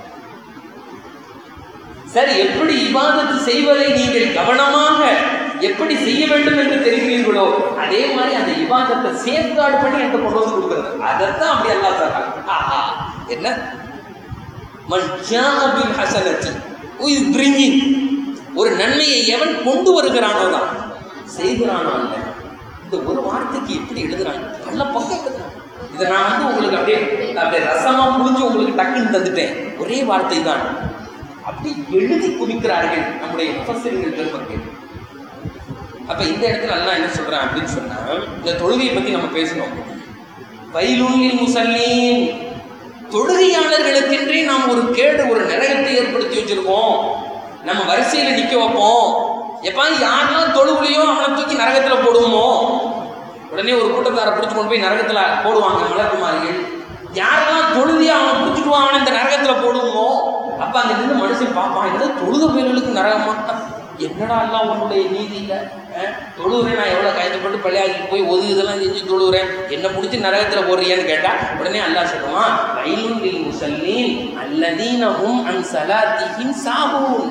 சரி எப்படி இபாதத்து செய்வதை நீங்கள் கவனமாக எப்படி செய்ய வேண்டும் என்று தெரிகிறீர்களோ அதே மாதிரி அந்த இபாதத்தை சேஃப்கார்டு பண்ணி என்கிட்ட கொண்டு வந்து கொடுக்குறது அதைத்தான் அப்படி எல்லாம் சொல்றாங்க ஆஹா என்ன மன் ஜாஅ பில் ஹஸனத்தி who is bringing ஒரு நன்மையை எவன் கொண்டு வருகிறானோ தான் செய்கிறானோ அல்ல இந்த ஒரு வார்த்தைக்கு எப்படி எழுதுறாங்க நல்ல பக்கம் எழுதுறாங்க இதை நான் வந்து உங்களுக்கு அப்படியே அப்படியே ரசமா புரிஞ்சு உங்களுக்கு டக்குன்னு தந்துட்டேன் ஒரே வார்த்தை தான் அப்படி எழுதி குவிக்கிறார்கள் நம்முடைய முஃபஸ்ஸிரின்கள் பெருமக்கள் அப்ப இந்த இடத்துல அல்லாஹ் என்ன சொல்றான் அப்படின்னு சொன்னா இந்த தொழுகையை பத்தி நம்ம பேசணும் வயலுள்ளில் முசல்லீன் தொழுகையாளர்களுக்கென்றே நாம் ஒரு கேடு ஒரு நரகத்தை ஏற்படுத்தி வச்சிருக்கோம் நம்ம வரிசையில நிக்க வைப்போம் எப்பா யாரெல்லாம் தொழுவுலையோ அவனை தூக்கி நரகத்துல போடுவோமோ உடனே ஒரு கூட்டத்தாரை பிடிச்சு கொண்டு போய் நரகத்துல போடுவாங்க மலர்குமாரிகள் யாரெல்லாம் தொழுதியோ அவனை பிடிச்சிட்டு அவனை இந்த நரகத்துல போடுவோமோ அப்ப அங்க நின்று மனுஷன் பார்ப்பான் ஏதோ தொழுத பயல்களுக்கு நரகமா என்னடா எல்லாம் உன்னுடைய நீதி இல்லை தொழுகிறேன் நான் எவ்வளோ கைதுப்பட்டு பள்ளியாளுக்கு போய் ஒது இதெல்லாம் செஞ்சு தொழுகிறேன் என்ன பிடிச்சி நரகத்தில் போடுறியான்னு கேட்டா உடனே அல்லாஹ் சொல்லுவான் வயலுன் லில் முசல்லீன் அல்லதீனஹும் அன் சலாத்திஹிம் சாஹூன்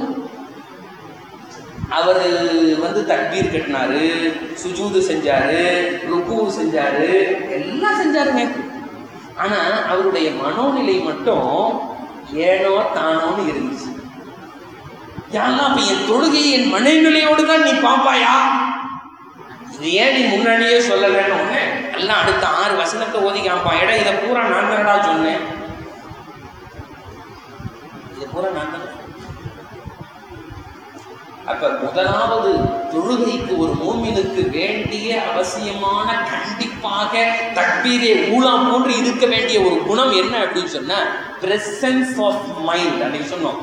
அவர் வந்து தக்பீர் கட்டினாரு சுஜூது செஞ்சாரு ருக்கு செஞ்சாரு எல்லாம் செஞ்சாருங்க ஆனா அவருடைய மனோநிலை மட்டும் ஏனோ தானோன்னு இருந்துச்சு யாரெல்லாம் அப்ப என் தொழுகை என் மனைநிலையோடு தான் நீ பாப்பாயா இது ஏன் நீ முன்னாடியே சொல்லலைன்னு ஒண்ணு எல்லாம் அடுத்த ஆறு வசனத்தை ஓதி காப்பான் இடம் இதை பூரா நான் தானடா சொன்னேன் இது பூரா நான் தானே அப்ப முதலாவது தொழுகைக்கு ஒரு மூமினுக்கு வேண்டிய அவசியமான கண்டிப்பாக தக்பீரே ஊழா போன்று இருக்க வேண்டிய ஒரு குணம் என்ன அப்படின்னு சொன்னா பிரசன்ஸ் ஆஃப் மைண்ட் அன்னைக்கு சொன்னோம்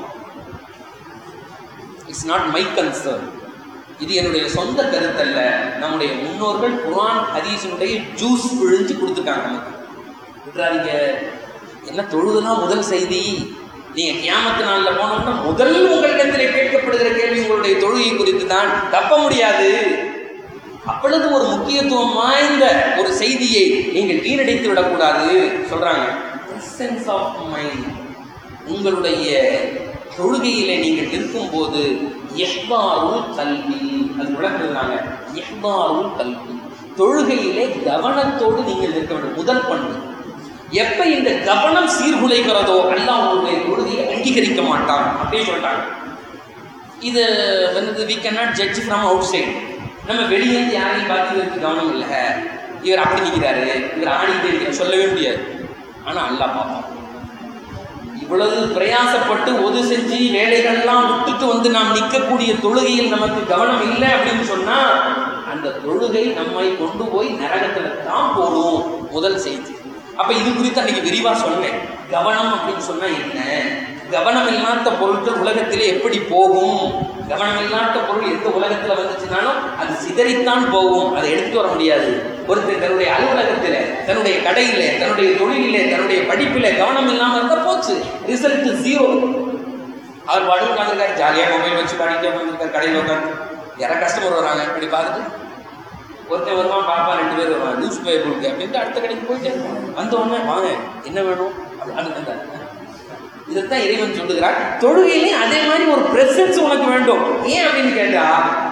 இட்ஸ் நாட் மை கன்சர்ன் இது என்னுடைய சொந்த கருத்தல்ல நம்முடைய முன்னோர்கள் குர்ஆன் ஹதீஸினுடைய ஜூஸ் பிழிஞ்சு கொடுத்துருக்காங்க நமக்கு விட்டுறாதீங்க என்ன தொழுதுதான் முதல் செய்தி நீங்க கியாமத்து நாள்ல போனோம்னா முதல் உங்களிடத்தில் கேட்கப்படுகிற கேள்வி உங்களுடைய தொழுகை குறித்து தான் தப்ப முடியாது அப்பொழுது ஒரு முக்கியத்துவம் வாய்ந்த ஒரு செய்தியை நீங்கள் வீணடித்து விடக்கூடாது சொல்றாங்க presence ஆஃப் மைண்ட் உங்களுடைய தொழுகையிலே நீங்கள் இருக்கும்போது எஹ்பாருல் கல்வி அது விளக்குறாங்க எஹ்பாருல் கல்வி தொழுகையிலே கவனத்தோடு நீங்கள் இருக்க வேண்டும் முதல் பண்பு எப்ப இந்த கவனம் சீர்குலைகிறதோ அல்லாஹ் உங்களுடைய தொழுகையை அங்கீகரிக்க மாட்டான் அப்படியே சொல்லிட்டாங்க இது வந்து we cannot judge from outside நம்ம வெளியேந்து யாரையும் பார்த்து இவருக்கு கவனம் இல்லை இவர் அப்படி நிற்கிறாரு இவர் ஆடிக்கிட்டே இருக்கிறார் சொல்லவே முடியாது ஆனால் அல்லாஹ் பார்ப்பான் இவ்வளவு பிரயாசப்பட்டு ஒது செஞ்சு வேலைகள்லாம் விட்டுட்டு வந்து நாம் நிற்கக்கூடிய தொழுகையில் நமக்கு கவனம் இல்லை அப்படின்னு சொன்னா அந்த தொழுகை நம்மை கொண்டு போய் நரகத்துல தான் போடும் முதல் செய்தி அப்ப இது குறித்து அன்னைக்கு விரிவா சொன்னேன் கவனம் அப்படின்னு சொன்னா என்ன கவனம் இல்லாத பொருட்கள் உலகத்திலே எப்படி போகும் கவனம் இல்லாத பொருள் எந்த உலகத்துல வந்துச்சுனாலும் அது சிதறித்தான் போகும் அதை எடுத்துட்டு வர முடியாது ஒருத்தர் தன்னுடைய அலுவலகத்துல தன்னுடைய கடையில தன்னுடைய தொழிலிலே தன்னுடைய படிப்பில கவனம் இல்லாம இருந்தா போச்சு ரிசல்ட் ஜீரோ அவர் பாட்டு உட்காந்துருக்காரு ஜாலியா மொபைல் வச்சு பாடிட்டே உட்காந்துருக்காரு கடையில் உட்காந்து யாராவது கஸ்டமர் வராங்க இப்படி பார்த்துட்டு ஒருத்தன் வருவான் பாப்பா ரெண்டு பேர் வருவான் நியூஸ் பேப்பருக்கு அப்படின்ட்டு அடுத்த கடைக்கு போயிட்டே இருப்பான் வந்த உடனே வாங்க என்ன வேணும் அப்படின்னு வந்தார் இதைத்தான் இறைவன் சொல்லுகிறார் தொழுகையிலே அதே மாதிரி ஒரு பிரசன்ஸ் உனக்கு வேண்டும் ஏன் அப்படின்னு கேட்டா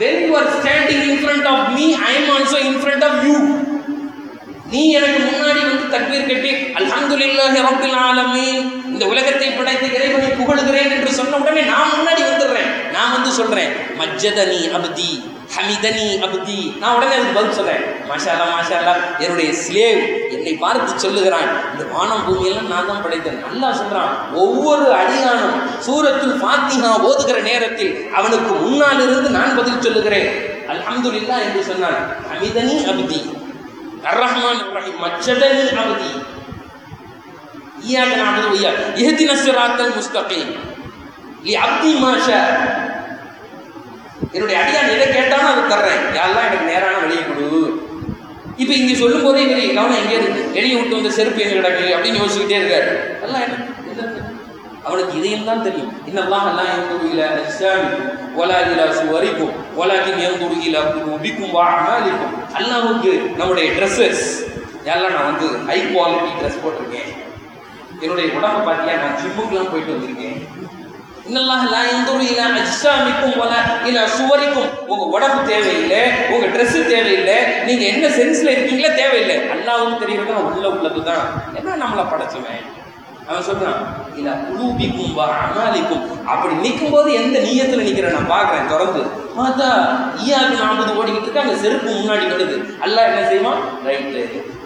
when you are standing in front of me i am also in front of you நீ எனக்கு முன்னாடி வந்து தக்பீர் கட்டி அல்ஹம்துலில்லாஹி ரப்பில் ஆலமீன் இந்த உலகத்தை படைத்த இறைவனை புகழுகிறேன் என்று சொன்ன உடனே நான் முன்னாடி வந்துடுறேன் நான் வந்து சொல்றேன் மஜ்ஜதனி அப்தி ஹமிதனி அப்தி நான் உடனே அதுக்கு பதில் சொல்றேன் மாஷா அல்லாஹ் மாஷா அல்லாஹ் என்னுடைய ஸ்லேவ் என்னை பார்த்து சொல்லுகிறான் இந்த வானம் பூமியெல்லாம் நான் தான் படைத்தேன் அல்லாஹ் சொல்றான் ஒவ்வொரு அடியானும் சூரத்தில் ஃபாத்திஹா ஓதுகிற நேரத்தில் அவனுக்கு முன்னால் இருந்து நான் பதில் சொல்லுகிறேன் அல்ஹம்துலில்லாஹ் என்று சொன்னான் ஹமிதனி அப்தி الرحمن الرحيم مجدني عبدي إياك نعبد وإياك اهدنا الصراط المستقيم لعبدي ما شاء என்னுடைய அடியான் எதை கேட்டாலும் அதை தர்றேன் யாரெல்லாம் எனக்கு நேரான வழியை கொடு இப்போ இங்கே சொல்லும் போதே இவரு கவனம் எங்கே இருக்கு வெளியே விட்டு வந்த செருப்பு எங்க கிடக்கு அப்படின்னு யோசிச்சுக்கிட்டே இருக்காரு எல்லாம் என்ன என்ன- அவனுக்கு இதையும் தான் தெரியும் இன்னெல்லாம் எல்லாம் எந்தூர் இல அஜ்சாமிக்கும் ஒலா இலா சுவரிக்கும் ஒலாக்கின் எந்தூர் இல உபிக்கும் வா அமாலிக்கும் அல்லாவுக்கு நம்முடைய ட்ரெஸ்ஸஸ் எல்லாம் நான் வந்து ஹை குவாலிட்டி ட்ரெஸ் போட்டிருக்கேன் என்னுடைய உடம்பை பார்த்தியா நான் ஜிம்முக்கெல்லாம் போயிட்டு வந்திருக்கேன் இன்னெல்லாம் லா எந்தூர் இல அஜ்சாமிக்கும் ஒலா இல சுவரிக்கும் உங்க உடம்பு தேவையில்லை உங்க Dress தேவையில்லை நீங்க என்ன சென்ஸ்ல இருக்கீங்களோ தேவையில்லை அல்லாவும் தெரியறது நான் உள்ள உள்ளது தான் என்ன நம்மளை படைச்சுவேன் அவன் சொல்றான் இல்ல குலூபிக்கும் வா அமாலிக்கும் அப்படி நிற்கும் போது எந்த நீயத்துல நிக்கிறேன் நான் பார்க்கறேன் திறந்து பார்த்தா ஈயாக்கு நாற்பது ஓடிக்கிட்டு இருக்கு அங்க செருப்பு முன்னாடி வருது அல்லாஹ் என்ன செய்வான் ரைட்டு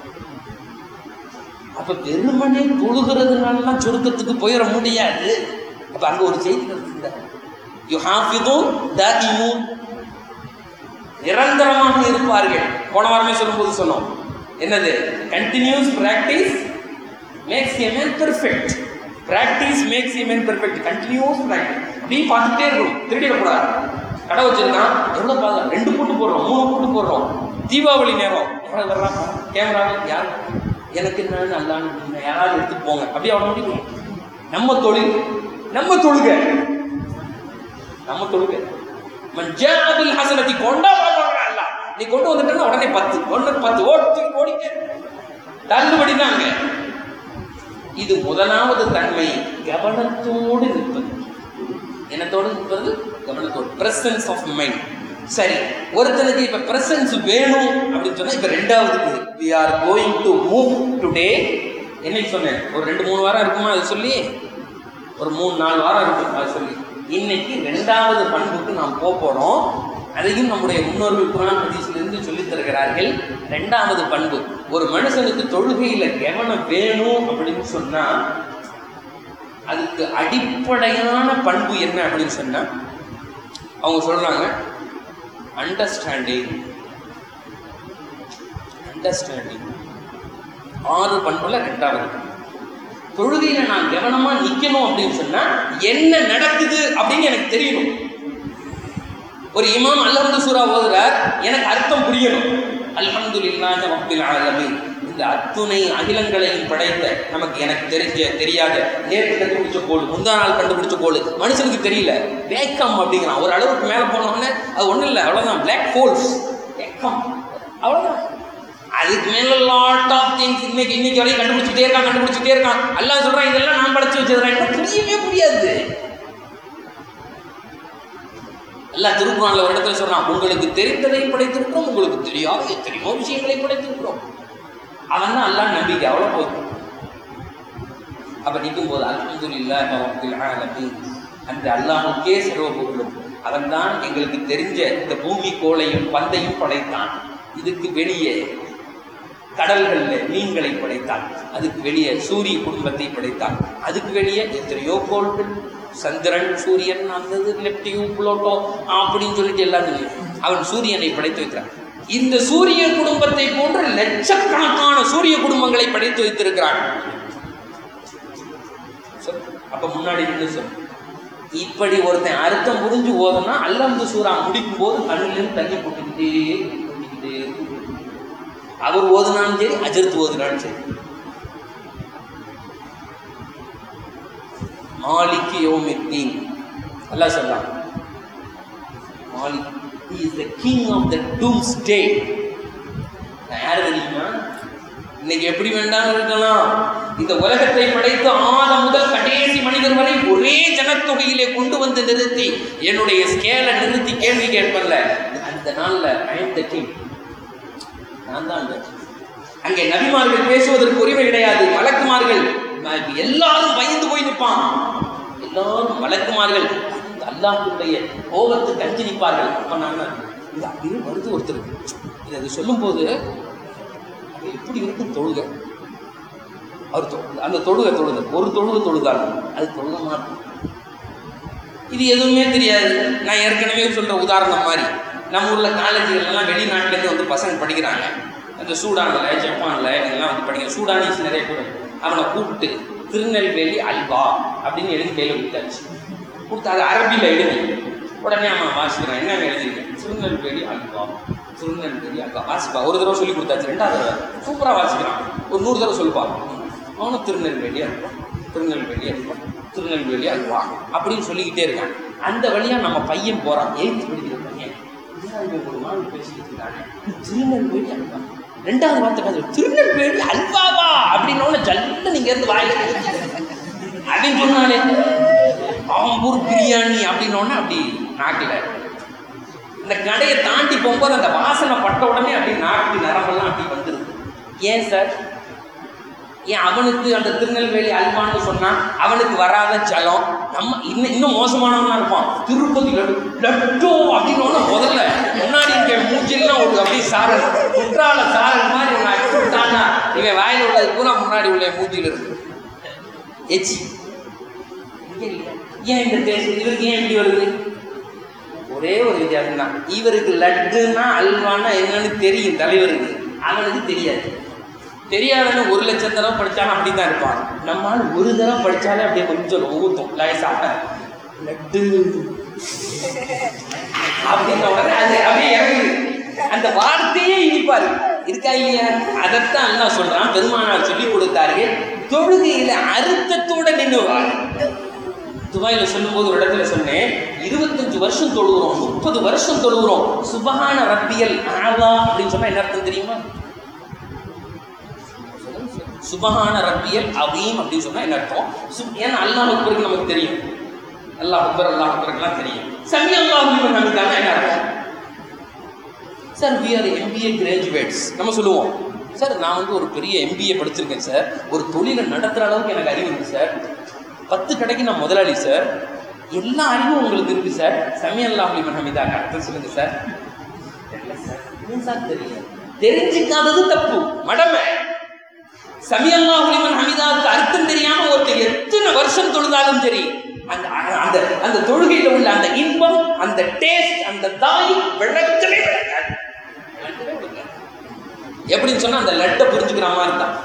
அப்ப பெருமனே தொழுகிறதுனாலலாம் சொருக்கத்துக்கு போயிட முடியாது அப்ப அங்க ஒரு செய்தி இருக்குங்க யூ ஹாஃபிதும் தாதிமும் நிரந்தரமாக இருப்பார்கள் போன வாரமே சொல்லும்போது சொன்னோம் என்னது continuous practice makes a man perfect practice makes a man perfect continuous practice அப்படியே பார்த்துட்டே இருக்கணும் திருடிடக்கூடாது கடை வச்சிருக்கான் எவ்வளோ பார்க்கலாம் ரெண்டு போட்டு போடுறோம் மூணு போட்டு போடுறோம் தீபாவளி நேரம் யாராவது வர்றாங்க கேமரா யார் எனக்கு என்ன நல்லான்னு யாராவது எடுத்துட்டு போங்க அப்படியே அவ்வளோ முடியும் நம்ம தொழில் நம்ம தொழுக நம்ம தொழுக மஞ்சாபில் ஹசனத்தி கொண்டா பார்க்கறாங்க அல்ல நீ கொண்டு வந்துட்டா உடனே பத்து ஒண்ணு பத்து ஓடி ஓடிக்க தள்ளுபடி தாங்க இது முதலாவது தன்மை கவனத்தோடு நிற்பது என்னத்தோடு நிற்பது கவனத்தோடு பிரசன்ஸ் ஆஃப் மைண்ட் சரி ஒருத்தனுக்கு இப்ப பிரசன்ஸ் வேணும் அப்படின்னு சொன்னா இப்ப ரெண்டாவது we are going to move today என்னைக்கு சொன்னேன் ஒரு ரெண்டு மூணு வாரம் இருக்குமா அது சொல்லி ஒரு மூணு நாலு வாரம் இருக்கும் அது சொல்லி இன்னைக்கு ரெண்டாவது பண்புக்கு நாம் போக போறோம் அதையும் நம்முடைய முன்னோர்கள் குரான் ஹதீஸிலிருந்து சொல்லித் தருகிறார்கள் ரெண்டாவது பண்பு ஒரு மனுஷனுக்கு தொழுகையில கவனம் வேணும் அப்படின்னு சொன்னா அதுக்கு அடிப்படையான பண்பு என்ன அப்படின்னு சொன்னா அவங்க சொல்றாங்க அண்டர்ஸ்டாண்டிங் அண்டர்ஸ்டாண்டிங் ஆறு பண்புல ரெண்டாவது பண்பு தொழுகையில நான் கவனமா நிக்கணும் அப்படின்னு சொன்னா என்ன நடக்குது அப்படின்னு எனக்கு தெரியணும் ஒரு இமாம் அல்ஹம்து சூரா ஓதுறார் எனக்கு அர்த்தம் புரியணும் அல்ஹம்துலில்லாஹி ரப்பில் ஆலமீன் இந்த அத்துணை அகிலங்களையும் படைத்த நமக்கு எனக்கு தெரிஞ்ச தெரியாத நேற்று கண்டுபிடிச்ச கோடு முந்தா நாள் கண்டுபிடிச்ச கோடு மனுஷனுக்கு தெரியல வேக்கம் அப்படிங்கிறான் ஒரு அளவுக்கு மேலே போனோடனே அது ஒன்றும் இல்லை அவ்வளோதான் பிளாக் ஹோல்ஸ் வேக்கம் அவ்வளோதான் அதுக்கு மேல லாட் ஆஃப் திங்ஸ் இன்னைக்கு இன்னைக்கு வரையும் கண்டுபிடிச்சிட்டே இருக்கான் கண்டுபிடிச்சிட்டே இருக்கான் அல்லாஹ் சொல்றான் இதெல்லாம் நான் படைச்சு வச்சிருக்கேன் எனக்கு புரியவே புரியாது அல்லாஹ் திருக்குறான்ல ஒரு இடத்துல சொல்றான் உங்களுக்கு தெரிந்ததை படைத்திருக்கிறோம் உங்களுக்கு தெரியாத எத்தனையோ விஷயங்களை படைத்திருக்கிறோம் அவன் தான் அல்லாஹ் நம்பிக்கை அவ்வளோ போதும் அப்ப நிற்கும் போது அல்ஹம்துலில்லாஹி ரப்பில் ஆலமீன் அந்த அல்லாஹ்வுக்கே சர்வ புகழும் அவன் தான் எங்களுக்கு தெரிஞ்ச இந்த பூமி கோளையும் பந்தையும் படைத்தான் இதுக்கு வெளியே கடல்களில் மீன்களை படைத்தான் அதுக்கு வெளியே சூரிய குடும்பத்தை படைத்தான் அதுக்கு வெளியே எத்தனையோ கோள்கள் சந்திரன் சூரியன் அந்த நெப்டியூ புளோட்டோ அப்படின்னு சொல்லிட்டு எல்லாம் தெரியும். அவன் சூரியனை படைத்து வைக்கிறான் இந்த சூரிய குடும்பத்தை போன்ற லட்சக்கணக்கான சூரிய குடும்பங்களை படைத்து வைத்திருக்கிறான் சொல். அப்ப முன்னாடி நின்று சொல் இப்படி ஒருத்தன் அர்த்தம் புரிஞ்சு ஓதுனா அல்லந்து சூறா முடிக்கும் போது கண்ணிலிருந்து தண்ணி போட்டுக்கிட்டே போட்டுக்கிட்டே போட்டுக்கிட்டே. அவர் ஓதுனாலும் சரி அஜர்த்து ஓதுனாலும் சரி மாலிக்கு யோமித்தீன் அல்லாஹ் சொல்லலாம் Malik he is the king of the doomsday யார் தெரியுமா இன்னைக்கு எப்படி வேண்டாம் இருக்கலாம் இந்த உலகத்தை படைத்து ஆதம் முதல் கடைசி மனிதர் வரை ஒரே ஜனத்தொகையிலே கொண்டு வந்து நிறுத்தி என்னுடைய ஸ்கேலை நிறுத்தி கேள்வி கேட்பல்ல அந்த நாள்ல ஐம் த கிங் நான் தான் அந்த king. அங்கே நபிமார்கள் பேசுவதற்கு உரிமை கிடையாது மலக்குமார்கள் நான் எல்லாரும் பயந்து போய் நிற்பான் எல்லாரும் மலக்குமார்கள் இந்த அல்லாஹ்வுடைய கோபத்துக்கு அஞ்சு நிற்பார்கள் அப்ப நான் இது அப்படியே வருது ஒருத்தர் இது அது சொல்லும்போது அது எப்படி இருக்கும் தொழுக அவர் தொ- அந்த தொழுகை தொழுது ஒரு தொழுகை தொழுதால் அது தொழுக மாட்டோம் இது எதுவுமே தெரியாது நான் ஏற்கனவே சொல்ற உதாரணம் மாதிரி நம்ம ஊர்ல காலேஜுகள்லாம் வெளிநாட்டிலேருந்து வந்து பசங்க படிக்கிறாங்க அந்த சூடானில் ஜப்பானில் இதெல்லாம் வந்து படிக்கிற சூடானிஸ் நிறைய பேர் அவனை கூப்பிட்டு திருநெல்வேலி அல்வா அப்படின்னு எழுதி கையில் கொடுத்தாச்சு கொடுத்து அது அரபியில் எழுதி உடனே அவன் வாசிக்கிறான் என்ன எழுதிருக்கேன் திருநெல்வேலி அல்வா திருநெல்வேலி அல்வா வாசிப்பா ஒரு தடவை சொல்லி கொடுத்தாச்சு ரெண்டாவது தடவை சூப்பராக வாசிக்கிறான் ஒரு நூறு தடவை சொல்லுப்பா அவனும் திருநெல்வேலி அல்வா திருநெல்வேலி அல்வா திருநெல்வேலி அல்வா அப்படின்னு சொல்லிக்கிட்டே இருக்கான் அந்த வழியா நம்ம பையன் போறான் எயித்து படிக்கிற பையன் என்னடா இவன் ஒரு நாள் பேசிக்கிட்டு இருக்கானே திருநெல்வேலி அல்வா ரெண்டாவது வார்த்தை பார்த்து திருநெல்வேலி அல்வாவா அப்படின்னு ஜல்ல நீங்க இருந்து வாயில அப்படின்னு சொன்னாலே அவன் ஊர் பிரியாணி அப்படின்னு அப்படி நாக்கில் இந்த கடையை தாண்டி போகும்போது அந்த வாசனை பட்ட உடனே அப்படி நாக்கு நரம்பெல்லாம் அப்படி வந்துருது ஏன் சார் ஏன் அவனுக்கு அந்த திருநெல்வேலி அல்வான்னு சொன்னா அவனுக்கு வராத ஜலம் நம்ம இன்னும் இன்னும் மோசமானவனா இருப்பான் திருப்பதி லட்டு லட்டோ அப்படின்னு முதல்ல முன்னாடி இங்க மூஞ்சிலாம் ஒரு அப்படியே சாரல் குற்றால சாரல் மாதிரி ஒன்று அடிச்சு விட்டான்னா இவன் வாயில் உள்ளது பூரா முன்னாடி உள்ள மூஞ்சியில் இருக்கு எச்சி இங்க இல்ல. ஏன் இந்த டேஸ்ட் இவருக்கு ஏன் இப்படி வருது ஒரே ஒரு வித்தியாசம் தான் இவருக்கு லட்டுன்னா அல்வான்னா என்னன்னு தெரியும் தலைவருக்கு அவனுக்கு தெரியாது தெரியாதவன் ஒரு லட்சம் தடவை படிச்சாலும் அப்படி தான் இருப்பான் நம்மால் ஒரு தடவை படிச்சாலே அப்படியே கொஞ்சம் ஊத்தும் லேசாக லட்டு அப்படின்ற உடனே அது அப்படியே இறங்குது அந்த வார்த்தையே இனிப்பாரு இருக்கா இல்லையா அதைத்தான் அல்லாஹ் சொல்றான் பெருமானார் சொல்லி கொடுத்தாரு தொழுகையில அறுத்தத்தோட நின்றுவார் துபாயில சொல்லும்போது ஒரு இடத்துல சொன்னேன் இருபத்தஞ்சு வருஷம் தொழுகிறோம் முப்பது வருஷம் தொழுகிறோம் சுபஹான ரப்பியல் ஆலா அப்படின்னு சொன்னா என்ன அர்த்தம் தெரியுமா சுபஹான ரப்பியல் அவீம் அப்படின்னு சொன்னா என்ன அர்த்தம் சு- ஏன்னா அல்லாஹ் அக்பருக்கு நமக்கு தெரியும் அல்லாஹ் அக்பர் அல்லாஹ் அக்பருக்குலாம் தெரியும் சமி அல்லாஹ் அக்பர் நமக்கு என்ன அர்த்தம் sir we are MBA graduates நம்ம சொல்லுவோம் சார் நான் வந்து ஒரு பெரிய எம்பிஏ படிச்சிருக்கேன் சார் ஒரு தொழிலை நடத்துகிற அளவுக்கு எனக்கு அறிவு இருக்குது சார் பத்து கடைக்கு நான் முதலாளி சார் எல்லா அறிவும் உங்களுக்கு இருக்கு சார் சமையல்லா அலிமன் ஹமிதா அர்த்தம் சொல்லுங்க சார் தெரியல சார் ஏன் சார் தெரியல தெரிஞ்சுக்காதது தப்பு மடமை சமியல்லா அலிமன் ஹமிதாவுக்கு அர்த்தம் தெரியாம ஒருத்தர் எத்தனை வருஷம் தொழுதாலும் சரி அந்த அந்த அந்த தொழுகையில உள்ள அந்த இன்பம் அந்த டேஸ்ட் அந்த தாய் விளக்கவே விளக்காது விளக்கவே விளக்காது. எப்படின்னு சொன்னா அந்த லட்டை புரிஞ்சுக்கிற மாதிரி தான்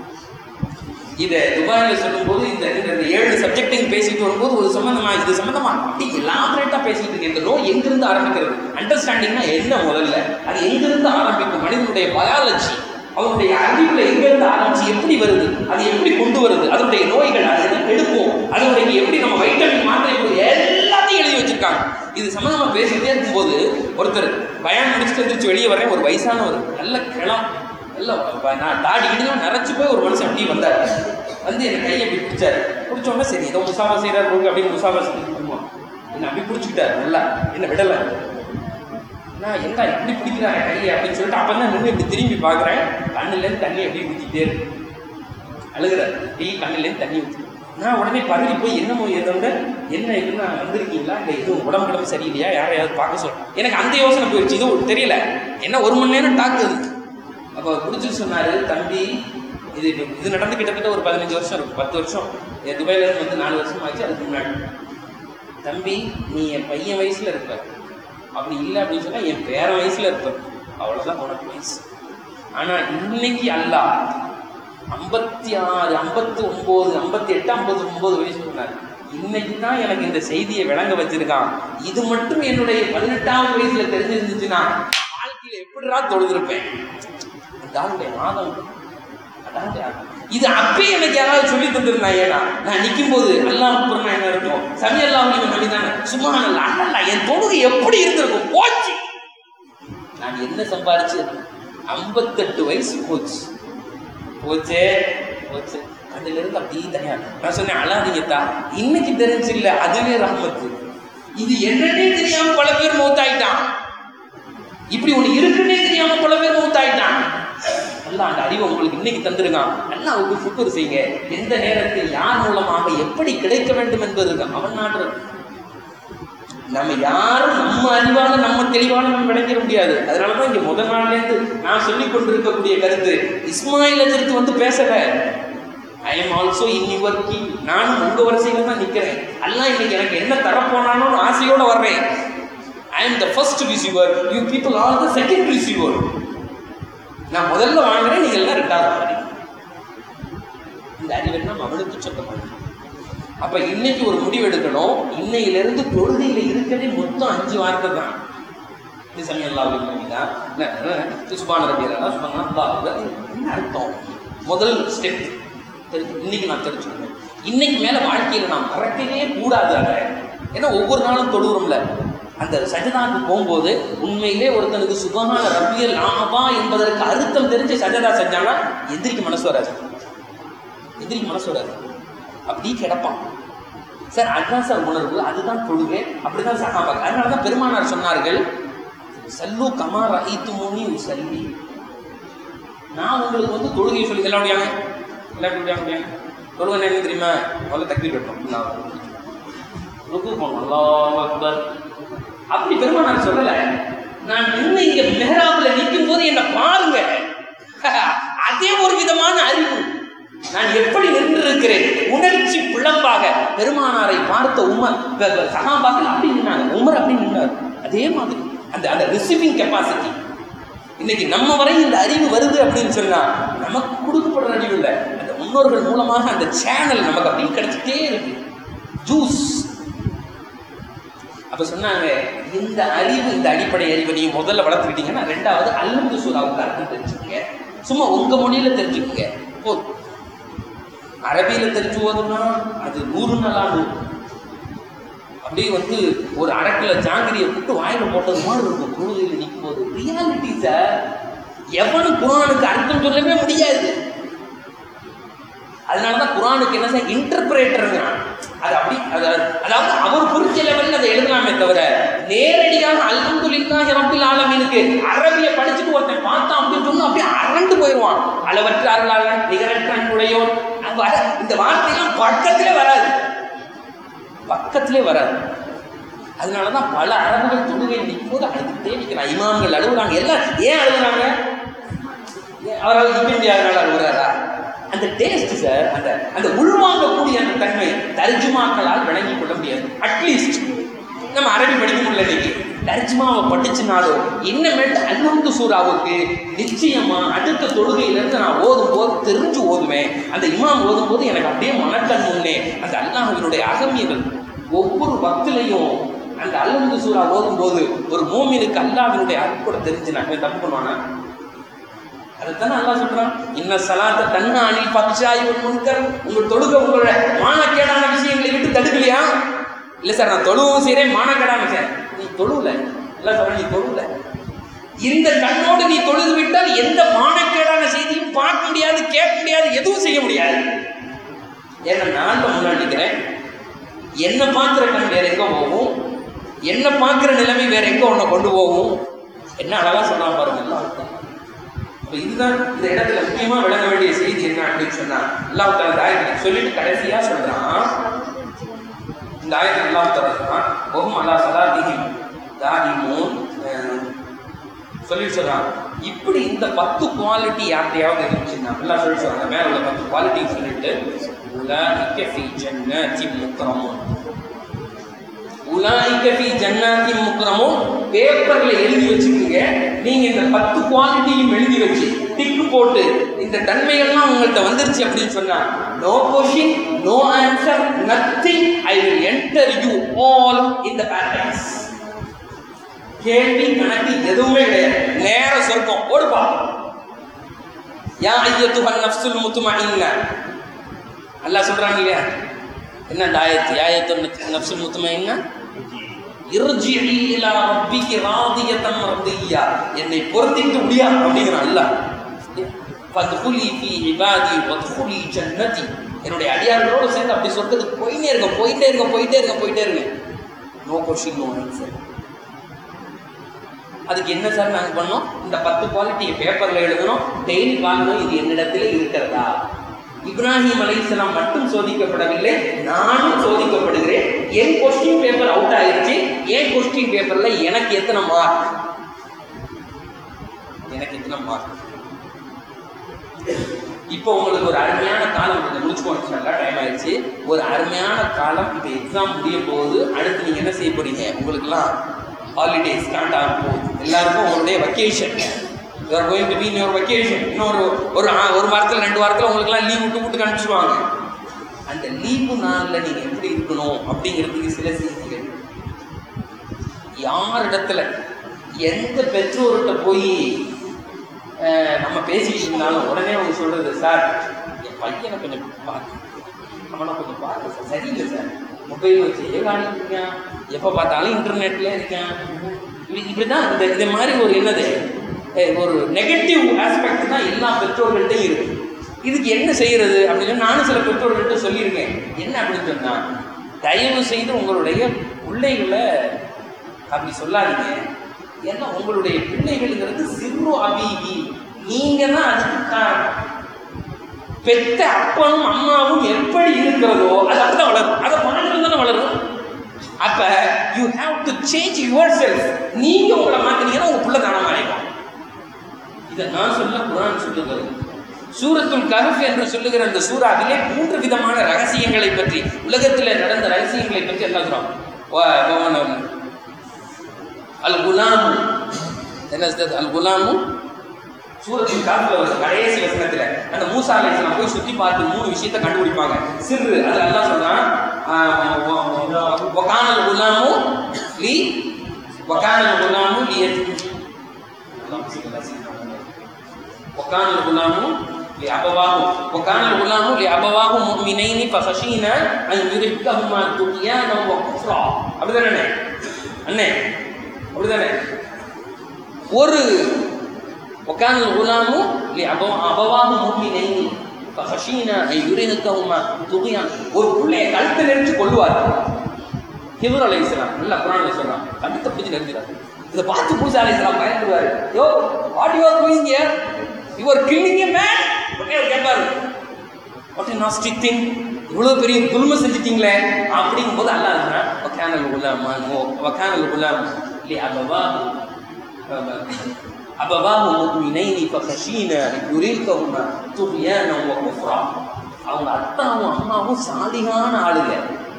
இதை துபாயில் சொல்லும்போது இந்த இந்த இந்த ஏழு சப்ஜெக்டையும் பேசிட்டு வரும்போது ஒரு சம்பந்தமா இது சம்பந்தமா அப்படி எலாபரேட்டா பேசிட்டு இருக்கு இந்த நோய் எங்கிருந்து ஆரம்பிக்கிறது அண்டர்ஸ்டாண்டிங்னா என்ன முதல்ல அது எங்கிருந்து ஆரம்பிக்கும் மனிதனுடைய பயாலஜி அவனுடைய அறிவுல எங்கிருந்து ஆரம்பிச்சு எப்படி வருது அது எப்படி கொண்டு வருது அதனுடைய நோய்கள் அதை எப்படி எடுப்போம் அதனுடைய எப்படி நம்ம வைட்டமின் மாத்திரை கொடு- எல்லாத்தையும் எழுதி வச்சிருக்காங்க இது சம்பந்தமா பேசிட்டே இருக்கும்போது ஒருத்தர் பயான் முடிச்சுட்டு எந்திரிச்சு வெளியே வரேன் ஒரு வயசானவர் நல்ல கிளம் நல்ல ப- நான் தாடி கிடிலாம் நரைச்சு போய் ஒரு மனுஷன் அப்படியே வந்தார் வந்து என் கையை அப்படி பிடிச்சாரு பிடிச்ச உடனே சரி ஏதோ முசாஃபா செய்கிறார் போங்க அப்படின்னு முசாஃபா செய்யுமா என்ன அப்படி பிடிச்சிக்கிட்டாரு நல்லா என்ன விடலை நான் என்ன இப்படி பிடிக்கிறாங்க கையை அப்படின்னு சொல்லிட்டு அப்போ தான் நின்று இப்படி திரும்பி பார்க்குறேன் கண்ணுலேருந்து தண்ணி அப்படியே ஊற்றிக்கிட்டே இருக்கு அழுகிறார் டீ கண்ணுலேருந்து தண்ணி ஊற்றி நான் உடனே பதறி போய் என்னமோ எதோட என்ன இதுன்னா வந்திருக்கீங்களா இல்லை எதுவும் உடம்பு உடம்பு சரியில்லையா யாரையாவது பார்க்க சொல்ல எனக்கு அந்த யோசனை போயிடுச்சு இது தெரியல என்ன ஒரு மணி நேரம் டாக்குது அப்போ பிடிச்சி சொன்னாரு தம்பி இது இப்ப- இது நடந்து கிட்டத்தட்ட ஒரு பதினஞ்சு வருஷம் இருக்கும் பத்து வருஷம் என் துபாயில இருந்து வந்து நாலு வருஷம் ஆச்சு அதுக்கு முன்னாடி தம்பி நீ என் பையன் வயசுல இருப்ப அப்படி இல்லை அப்படின்னு சொன்னா என் பேரன் வயசுல இருப்ப அவ்வளவுதான் உனக்கு வயசு ஆனா இன்னைக்கு அல்லாஹ் ஐம்பத்தி ஆறு ஐம்பத்தி ஒன்பது ஐம்பத்தி எட்டு ஐம்பத்தி ஒன்பது வயசு சொன்னார் இன்னைக்கு தான் எனக்கு இந்த செய்தியை விளங்க வச்சிருக்கான் இது மட்டும் என்னுடைய பதினெட்டாவது வயசுல தெரிஞ்சிருந்துச்சுன்னா வாழ்க்கையில எப்படிடா தொழுதிருப்பேன் அந்த ஆளுடைய மாதம் அதாவது இது அப்பயே எனக்கு யாராவது சொல்லி தந்திருந்தாங்க ஏடா நான் நிற்கும் போது அல்லாஹ் அக்பர்னா என்ன இருக்கும் சமி அல்லாஹ் நபி தானே சும்மா அல்ல அல்ல என் தொழுகை எப்படி இருந்திருக்கும் போச்சு நான் என்ன சம்பாரிச்சு ஐம்பத்தெட்டு வயசு போச்சு போச்சே போச்சு அதுல இருந்து அப்படியே தனியா நான் சொன்னேன் அழாதீங்கத்தா இன்னைக்கு தெரிஞ்சு இல்ல அதுவே ரஹ்மத்து இது என்னன்னே தெரியாம பல பேர் மௌத்தாயிட்டான் இப்படி ஒண்ணு இருக்குன்னே தெரியாம பல பேர் மௌத்தாயிட்டான் அல்லாஹ் அந்த அறிவை உங்களுக்கு இன்னைக்கு தந்திருக்கான் அல்லாஹ்வுக்கு சுக்குர் செய்யுங்க எந்த நேரத்தில் யார் மூலமாக எப்படி கிடைக்க வேண்டும் என்பது இருக்கு அவன் நாடுறது நம்ம யாரும் நம்ம அறிவால நம்ம தெளிவால நம்ம விளங்கிட முடியாது அதனாலதான் இங்க முதல் நாள்ல இருந்து நான் சொல்லிக் கொண்டிருக்கக்கூடிய கருத்து இஸ்மாயில் அஜர்த்து வந்து பேசல I am also in your key நானும் உங்க வரிசையில தான் நிக்கிறேன் அல்லாஹ் இன்னைக்கு எனக்கு என்ன தரப்போனானோ ஆசையோட வர்றேன் I am the first receiver you people are the second receiver நான் முதல்ல வாங்குறேன் நீங்க எல்லாம் ரெண்டாவது வாங்குறீங்க இந்த அறிவை நம்ம அவளுக்கு சொல்ல மாட்டோம் அப்ப இன்னைக்கு ஒரு முடிவு எடுக்கணும் இன்னையிலிருந்து தொழுகையில இருக்கிறதே மொத்தம் அஞ்சு வார்த்தை தான் இது சமயம் அல்லாஹ் சுபான ரபியெல்லாம் சுபான அல்லாஹ் என்ன அர்த்தம் முதல் ஸ்டெப் தெரிஞ்சு இன்னைக்கு நான் தெரிஞ்சுக்கணும் இன்னைக்கு மேல வாழ்க்கையில நான் மறக்கவே கூடாது அதை ஏன்னா ஒவ்வொரு நாளும் தொழுகிறோம்ல அந்த சஜதாக்கு போகும்போது உண்மையிலே ஒருத்தனுக்கு சுபமான ரபியல் ஆபா என்பதற்கு அர்த்தம் தெரிஞ்சு சஜதா செஞ்சானா எதிரிக்கு மனசு வராது எதிரிக்கு மனசு வராது அப்படி கிடப்பான் சார் அதுதான் சார் உணர்வு அதுதான் தொழுகை அப்படிதான் சகாபாங்க அதனால தான் பெருமானார் சொன்னார்கள் சல்லு கமா ரஹித்து முனி சல்லி நான் உங்களுக்கு வந்து தொழுகையை சொல்லி எல்லாம் முடியாங்க எல்லாம் எப்படி முடியாம முடியாங்க தொழுகை என்ன தெரியுமா முதல்ல தக்கி கட்டணும் நான் ருக்கு போகணும் அல்லாஹ் அக்பர் அப்படி பெருமானார் சொல்லல நான் நின்று இங்க மெஹராப்ல நிற்கும் போது என்ன பாருங்க அதே ஒரு விதமான அறிவு நான் எப்படி நின்றிருக்கிறேன் உணர்ச்சி பிளம்பாக பெருமானாரை பார்த்த உமர் ப- ப- சகாபாக்கள் அப்படி நின்னாங்க உமர் அப்படி நின்னார் அதே மாதிரி அந்த அந்த ரிசீவிங் கெப்பாசிட்டி இன்னைக்கு நம்ம வரை இந்த அறிவு வருது அப்படின்னு சொன்னா நமக்கு கொடுக்கப்படுற அறிவு இல்லை அந்த முன்னோர்கள் மூலமாக அந்த சேனல் நமக்கு அப்படியே கிடைச்சிட்டே இருக்கு ஜூஸ் அப்ப சொன்னாங்க இந்த அறிவு இந்த அடிப்படை அறிவை நீங்க முதல்ல வளர்த்துக்கிட்டீங்கன்னா ரெண்டாவது அல்லந்து சூறாவுக்கு அர்த்தம் தெரிஞ்சுக்கங்க சும்மா உங்க மொழியில தெரிஞ்சுக்கங்க போதும் அரபியில தெரிஞ்சு ஓதுனா அது நூறு நாளானு அப்படியே வந்து ஒரு அரைக்கில ஜாங்கிரியை போட்டு வாயில போட்டது மாதிரி இருக்கும் தொழுகையில் நிற்கும் போது ரியாலிட்டி சார் எவனும் குரானுக்கு அர்த்தம் சொல்லவே முடியாது அதனாலதான் குரானுக்கு என்ன சார் இன்டர்பிரேட்டருங்கிறான் அது அப்படி அது அதாவது அவர் புரிஞ்ச லெவலில் அதை எழுதலாமே தவிர நேரடியாக அல்ஹம்துலில்லாஹி ரப்பில் ஆலமீனுக்கு அரபிய படிச்சுட்டு ஒருத்தன் பார்த்தான் அப்படின்னு சொன்னா அப்படியே அரண்டு போயிடுவான் அளவற்ற அருளாளன் நிகரற்ற அன்புடையோன் அது வர இந்த வார்த்தையெல்லாம் பக்கத்திலே வராது பக்கத்திலே வராது அதனால தான் பல அரபுகள் தொழுகை நிற்கும் போது அழுதுகிட்டே நிற்கிறான் இமாம்கள் அழுகுறாங்க எல்லாம் ஏன் அழுகுறாங்க ஏன் அவரால் நிற்க முடியாதனால அழுகுறாரா அந்த டேஸ்ட் சார் அந்த அந்த உள்வாங்கக்கூடிய அந்த தன்மை தர்ஜுமாக்களால் விளங்கிக் கொள்ள முடியாது அட்லீஸ்ட் நம்ம அரபி படிக்க முடியல இன்னைக்கு தர்ஜுமாவை படிச்சுனாலும் இன்னமேட்டு அல்ஹம்து சூராவுக்கு நிச்சயமா அடுத்த தொழுகையிலிருந்து நான் ஓதும் போது தெரிஞ்சு ஓதுவேன் அந்த இமாம் ஓதும் போது எனக்கு அப்படியே மனக்கண் முன்னே அந்த அல்லாஹ்வினுடைய அகமியங்கள் ஒவ்வொரு பக்திலையும் அந்த அல்ஹம்து சூரா ஓதும் போது ஒரு மூமினுக்கு அல்லாஹ்வினுடைய அருட்கூட தெரிஞ்சு நான் தப்பு பண்ணுவானா அதுதானே அல்லாஹ் சொல்றான் இன்ன சலாத்த தன்ன அணில் பக்ஷாயி ஒரு முன்கர் உங்கள் தொழுக உங்களோட மானக்கேடான விஷயங்களை விட்டு தடுக்கலையா இல்ல சார் நான் தொழுவும் செய்றேன் மானக்கேடான சார் நீ தொழுல இல்ல சார் நீ தொழுல இந்த கண்ணோடு நீ தொழுது விட்டால் எந்த மானக்கேடான செய்தியும் பார்க்க முடியாது கேட்க முடியாது எதுவும் செய்ய முடியாது ஏன்னா நான் தான் முன்னாடி நிற்கிறேன் என்ன பார்க்குற கண் வேற எங்க போகும் என்ன பார்க்குற நிலைமை வேற எங்க உன்னை கொண்டு போகும் என்ன அழகா சொல்றான் பாருங்க எல்லாம் அப்ப இதுதான் இந்த இடத்துல முக்கியமா விளங்க வேண்டிய செய்தி என்ன அப்படின்னு சொன்னா அல்லாஹ் தஆலா இந்த ஆயத்தை சொல்லிட்டு கடைசியா சொல்றான் இந்த ஆயத்தை அல்லாஹ் தஆலா சொல்றான் ஒஹும் அலா சலாத்திஹிம் தாஹிமூன் அஹ், சொல்லிட்டு சொல்றான் இப்படி இந்த பத்து குவாலிட்டி யார்கிட்டயாவது இருந்துச்சுன்னா எல்லாம் சொல்லி சொல்றாங்க மேல உள்ள பத்து குவாலிட்டி சொல்லிட்டு உலாஇக்க ஃபீ ஜன்னத்தின் முக்ரமூன் உலாயிக்க ஃபீ ஜன்னாத்தின் முக்ரமும் பேப்பர்ல எழுதி வச்சுக்கோங்க நீங்க இந்த பத்து குவாலிட்டியும் எழுதி வச்சு டிக்கு போட்டு இந்த தன்மைகள்லாம் உங்கள்ட்ட வந்துருச்சு அப்படின்னு சொன்னா no question no answer nothing I will enter you all in the paradise கேள்வி கணக்கு எதுவுமே கிடையாது நேர சொர்க்கம் ஓடுப்பா யா ஐயத்துஹன் நஃப்சுல் முத்துமஇன்ன அல்லாஹ் சொல்றாங்க இல்லையா என்ன அந்த ஆயத்து ஆயத்து நஃப்சுல் முத்துமஇன்ன இர்ஜிஇ இலா ரப்பிகி ராதியத்தன் மர்தியா என்னை பொருந்திட்டு முடியா அப்படிங்கிறான் அல்லாஹ் ஃபத்குலி ஃபீ இபாதி வத்குலி ஜன்னதி என்னுடைய அடியார்களோடு சேர்ந்து அப்படி சொர்க்கத்துக்கு போயிட்டே இருங்க போயிட்டே இருங்க போயிட்டே இருங்க போயிட்டே இருங்க நோ கொஸ்டின் நோ ஆன்சர் அதுக்கு என்ன சார் நாங்கள் பண்ணோம் இந்த பத்து குவாலிட்டியை பேப்பரில் எழுதணும் டெய்லி பார்க்கணும் இது என்னிடத்தில் இருக்கிறதா இப்ராஹிம் அலைஹிஸ்ஸலாம் மட்டும் சோதிக்கப்படவில்லை நானும் சோதிக்கப்படுகிறேன் என் கொஸ்டின் பேப்பர் அவுட் ஆயிருச்சு என் கொஸ்டின் பேப்பர்ல எனக்கு எத்தனை மார்க் எனக்கு எத்தனை மார்க் இப்போ உங்களுக்கு ஒரு அருமையான காலம் கொஞ்சம் முடிச்சுக்கோங்க நல்லா டைம் ஆயிடுச்சு ஒரு அருமையான காலம் இப்போ எக்ஸாம் முடிய போகுது அடுத்து நீங்க என்ன செய்ய போறீங்க உங்களுக்குலாம் ஹாலிடே ஸ்டார்ட் ஆக போகுது எல்லாருக்கும் உங்களுடைய vacation you are going to be in your vacation இன்னொரு ஒரு ஆ- ஒரு வாரத்தில் ரெண்டு வாரத்தில் உங்களுக்குலாம் லீவ் விட்டு விட்டு அனுப்பிச்சிடுவாங்க அந்த லீவு நாளில் நீங்க எப்படி இருக்கணும் அப்படிங்கிறதுக்கு சில செய்திகள் யாரிடத்துல எந்த பெற்றோர்கிட்ட போய் அஹ், நம்ம பேசிக்கிட்டு இருந்தாலும் உடனே அவங்க சொல்றது சார் என் பையனை கொஞ்சம் பார்த்து அவனை கொஞ்சம் பார்த்து சார் சரியில்லை சார் மொபைல் வச்சு ஏகாணிட்டு இருக்கான் எப்போ பார்த்தாலும் இன்டர்நெட்ல இருக்கான் இப்படி இப்படிதான் இந்த இந்த மாதிரி ஒரு என்னது அஹ், ஒரு நெகட்டிவ் ஆஸ்பெக்ட் தான் எல்லா பெற்றோர்கள்ட்டையும் இருக்கு இதுக்கு என்ன செய்யறது அப்படின்னு சொல்லி நானும் சில பெற்றோர்கள்ட்ட சொல்லியிருக்கேன் என்ன அப்படின்னு சொன்னா தயவு செய்து உங்களுடைய பிள்ளைகளை அப்படி சொல்லாதீங்க ஏன்னா உங்களுடைய பிள்ளைகள்ங்கிறது சிறு அபீவி நீங்க தான் அதுக்கு காரணம் பெத்த அப்பனும் அம்மாவும் எப்படி இருக்கிறதோ அது அப்படிதான் வளரும் அதை பார்த்து தானே வளரும் அப்ப you have to change yourself நீங்க உங்களை மாத்தினீங்கன்னா உங்க பிள்ளை தானே மாறிடும் இதை நான் சொல்ல குரான் சொல்லுகிறது சூரத்துல் கஹஃப் என்று சொல்லுகிற அந்த சூறாவிலே மூன்று விதமான ரகசியங்களை பற்றி உலகத்தில் நடந்த ரகசியங்களை பற்றி எல்லாம் சொல்றோம் அல் குலாமு என்ன சொல்றது? அல் குலாமு சூரத்தின் காலத்துல வருது கடைசி வசனத்துல அந்த மூசா அலைஹிஸ்ஸலாம் போய் சுத்தி பார்த்து மூணு விஷயத்தை கண்டுபிடிப்பாங்க சிறு அது எல்லாம் சொல்றான் வகானல் குலாமு லி வகானல் குலாமு லி وكان الغلام لأبواه وكان الغلام لأبواه مؤمنين فخشينا أن يرهقهما طغيانا وكفرا அப்படிதானே அண்ணே அப்படிதானே ஒரு وكان الغلام لأبواه مؤمنين فخشينا أن يرهقهما طغيانا ஒரு புள்ளைய கழுத்தை நெரிச்சு கொள்ளுவார் ஹிபர் அலை இஸ்லாம் நல்லா குரான்ல சொல்றான் கழுத்தை பிடிச்சு நெரிஞ்சிடாரு இதை பார்த்து மூசா அலை இஸ்லாம் பயந்துருவாரு yo what you are doing here you are killing a man உடனே அவர் கேட்பாரு வாட் இஸ் நாஸ்டி திங் இவ்வளவு பெரிய குல்ம செஞ்சிட்டீங்களே அப்படிங்கும்போது அல்லாஹ் இருக்கிறான் வக்கானல் குலாம் வக்கானல் குலாம் லி அபவாஹு அபவாஹு முக்மினைனி ஃபகஷீனா யுரில்கஹுமா துக்யானா வ குஃப்ரா அவங்க அத்தாவும் அம்மாவும் சாலிகான ஆளுங்க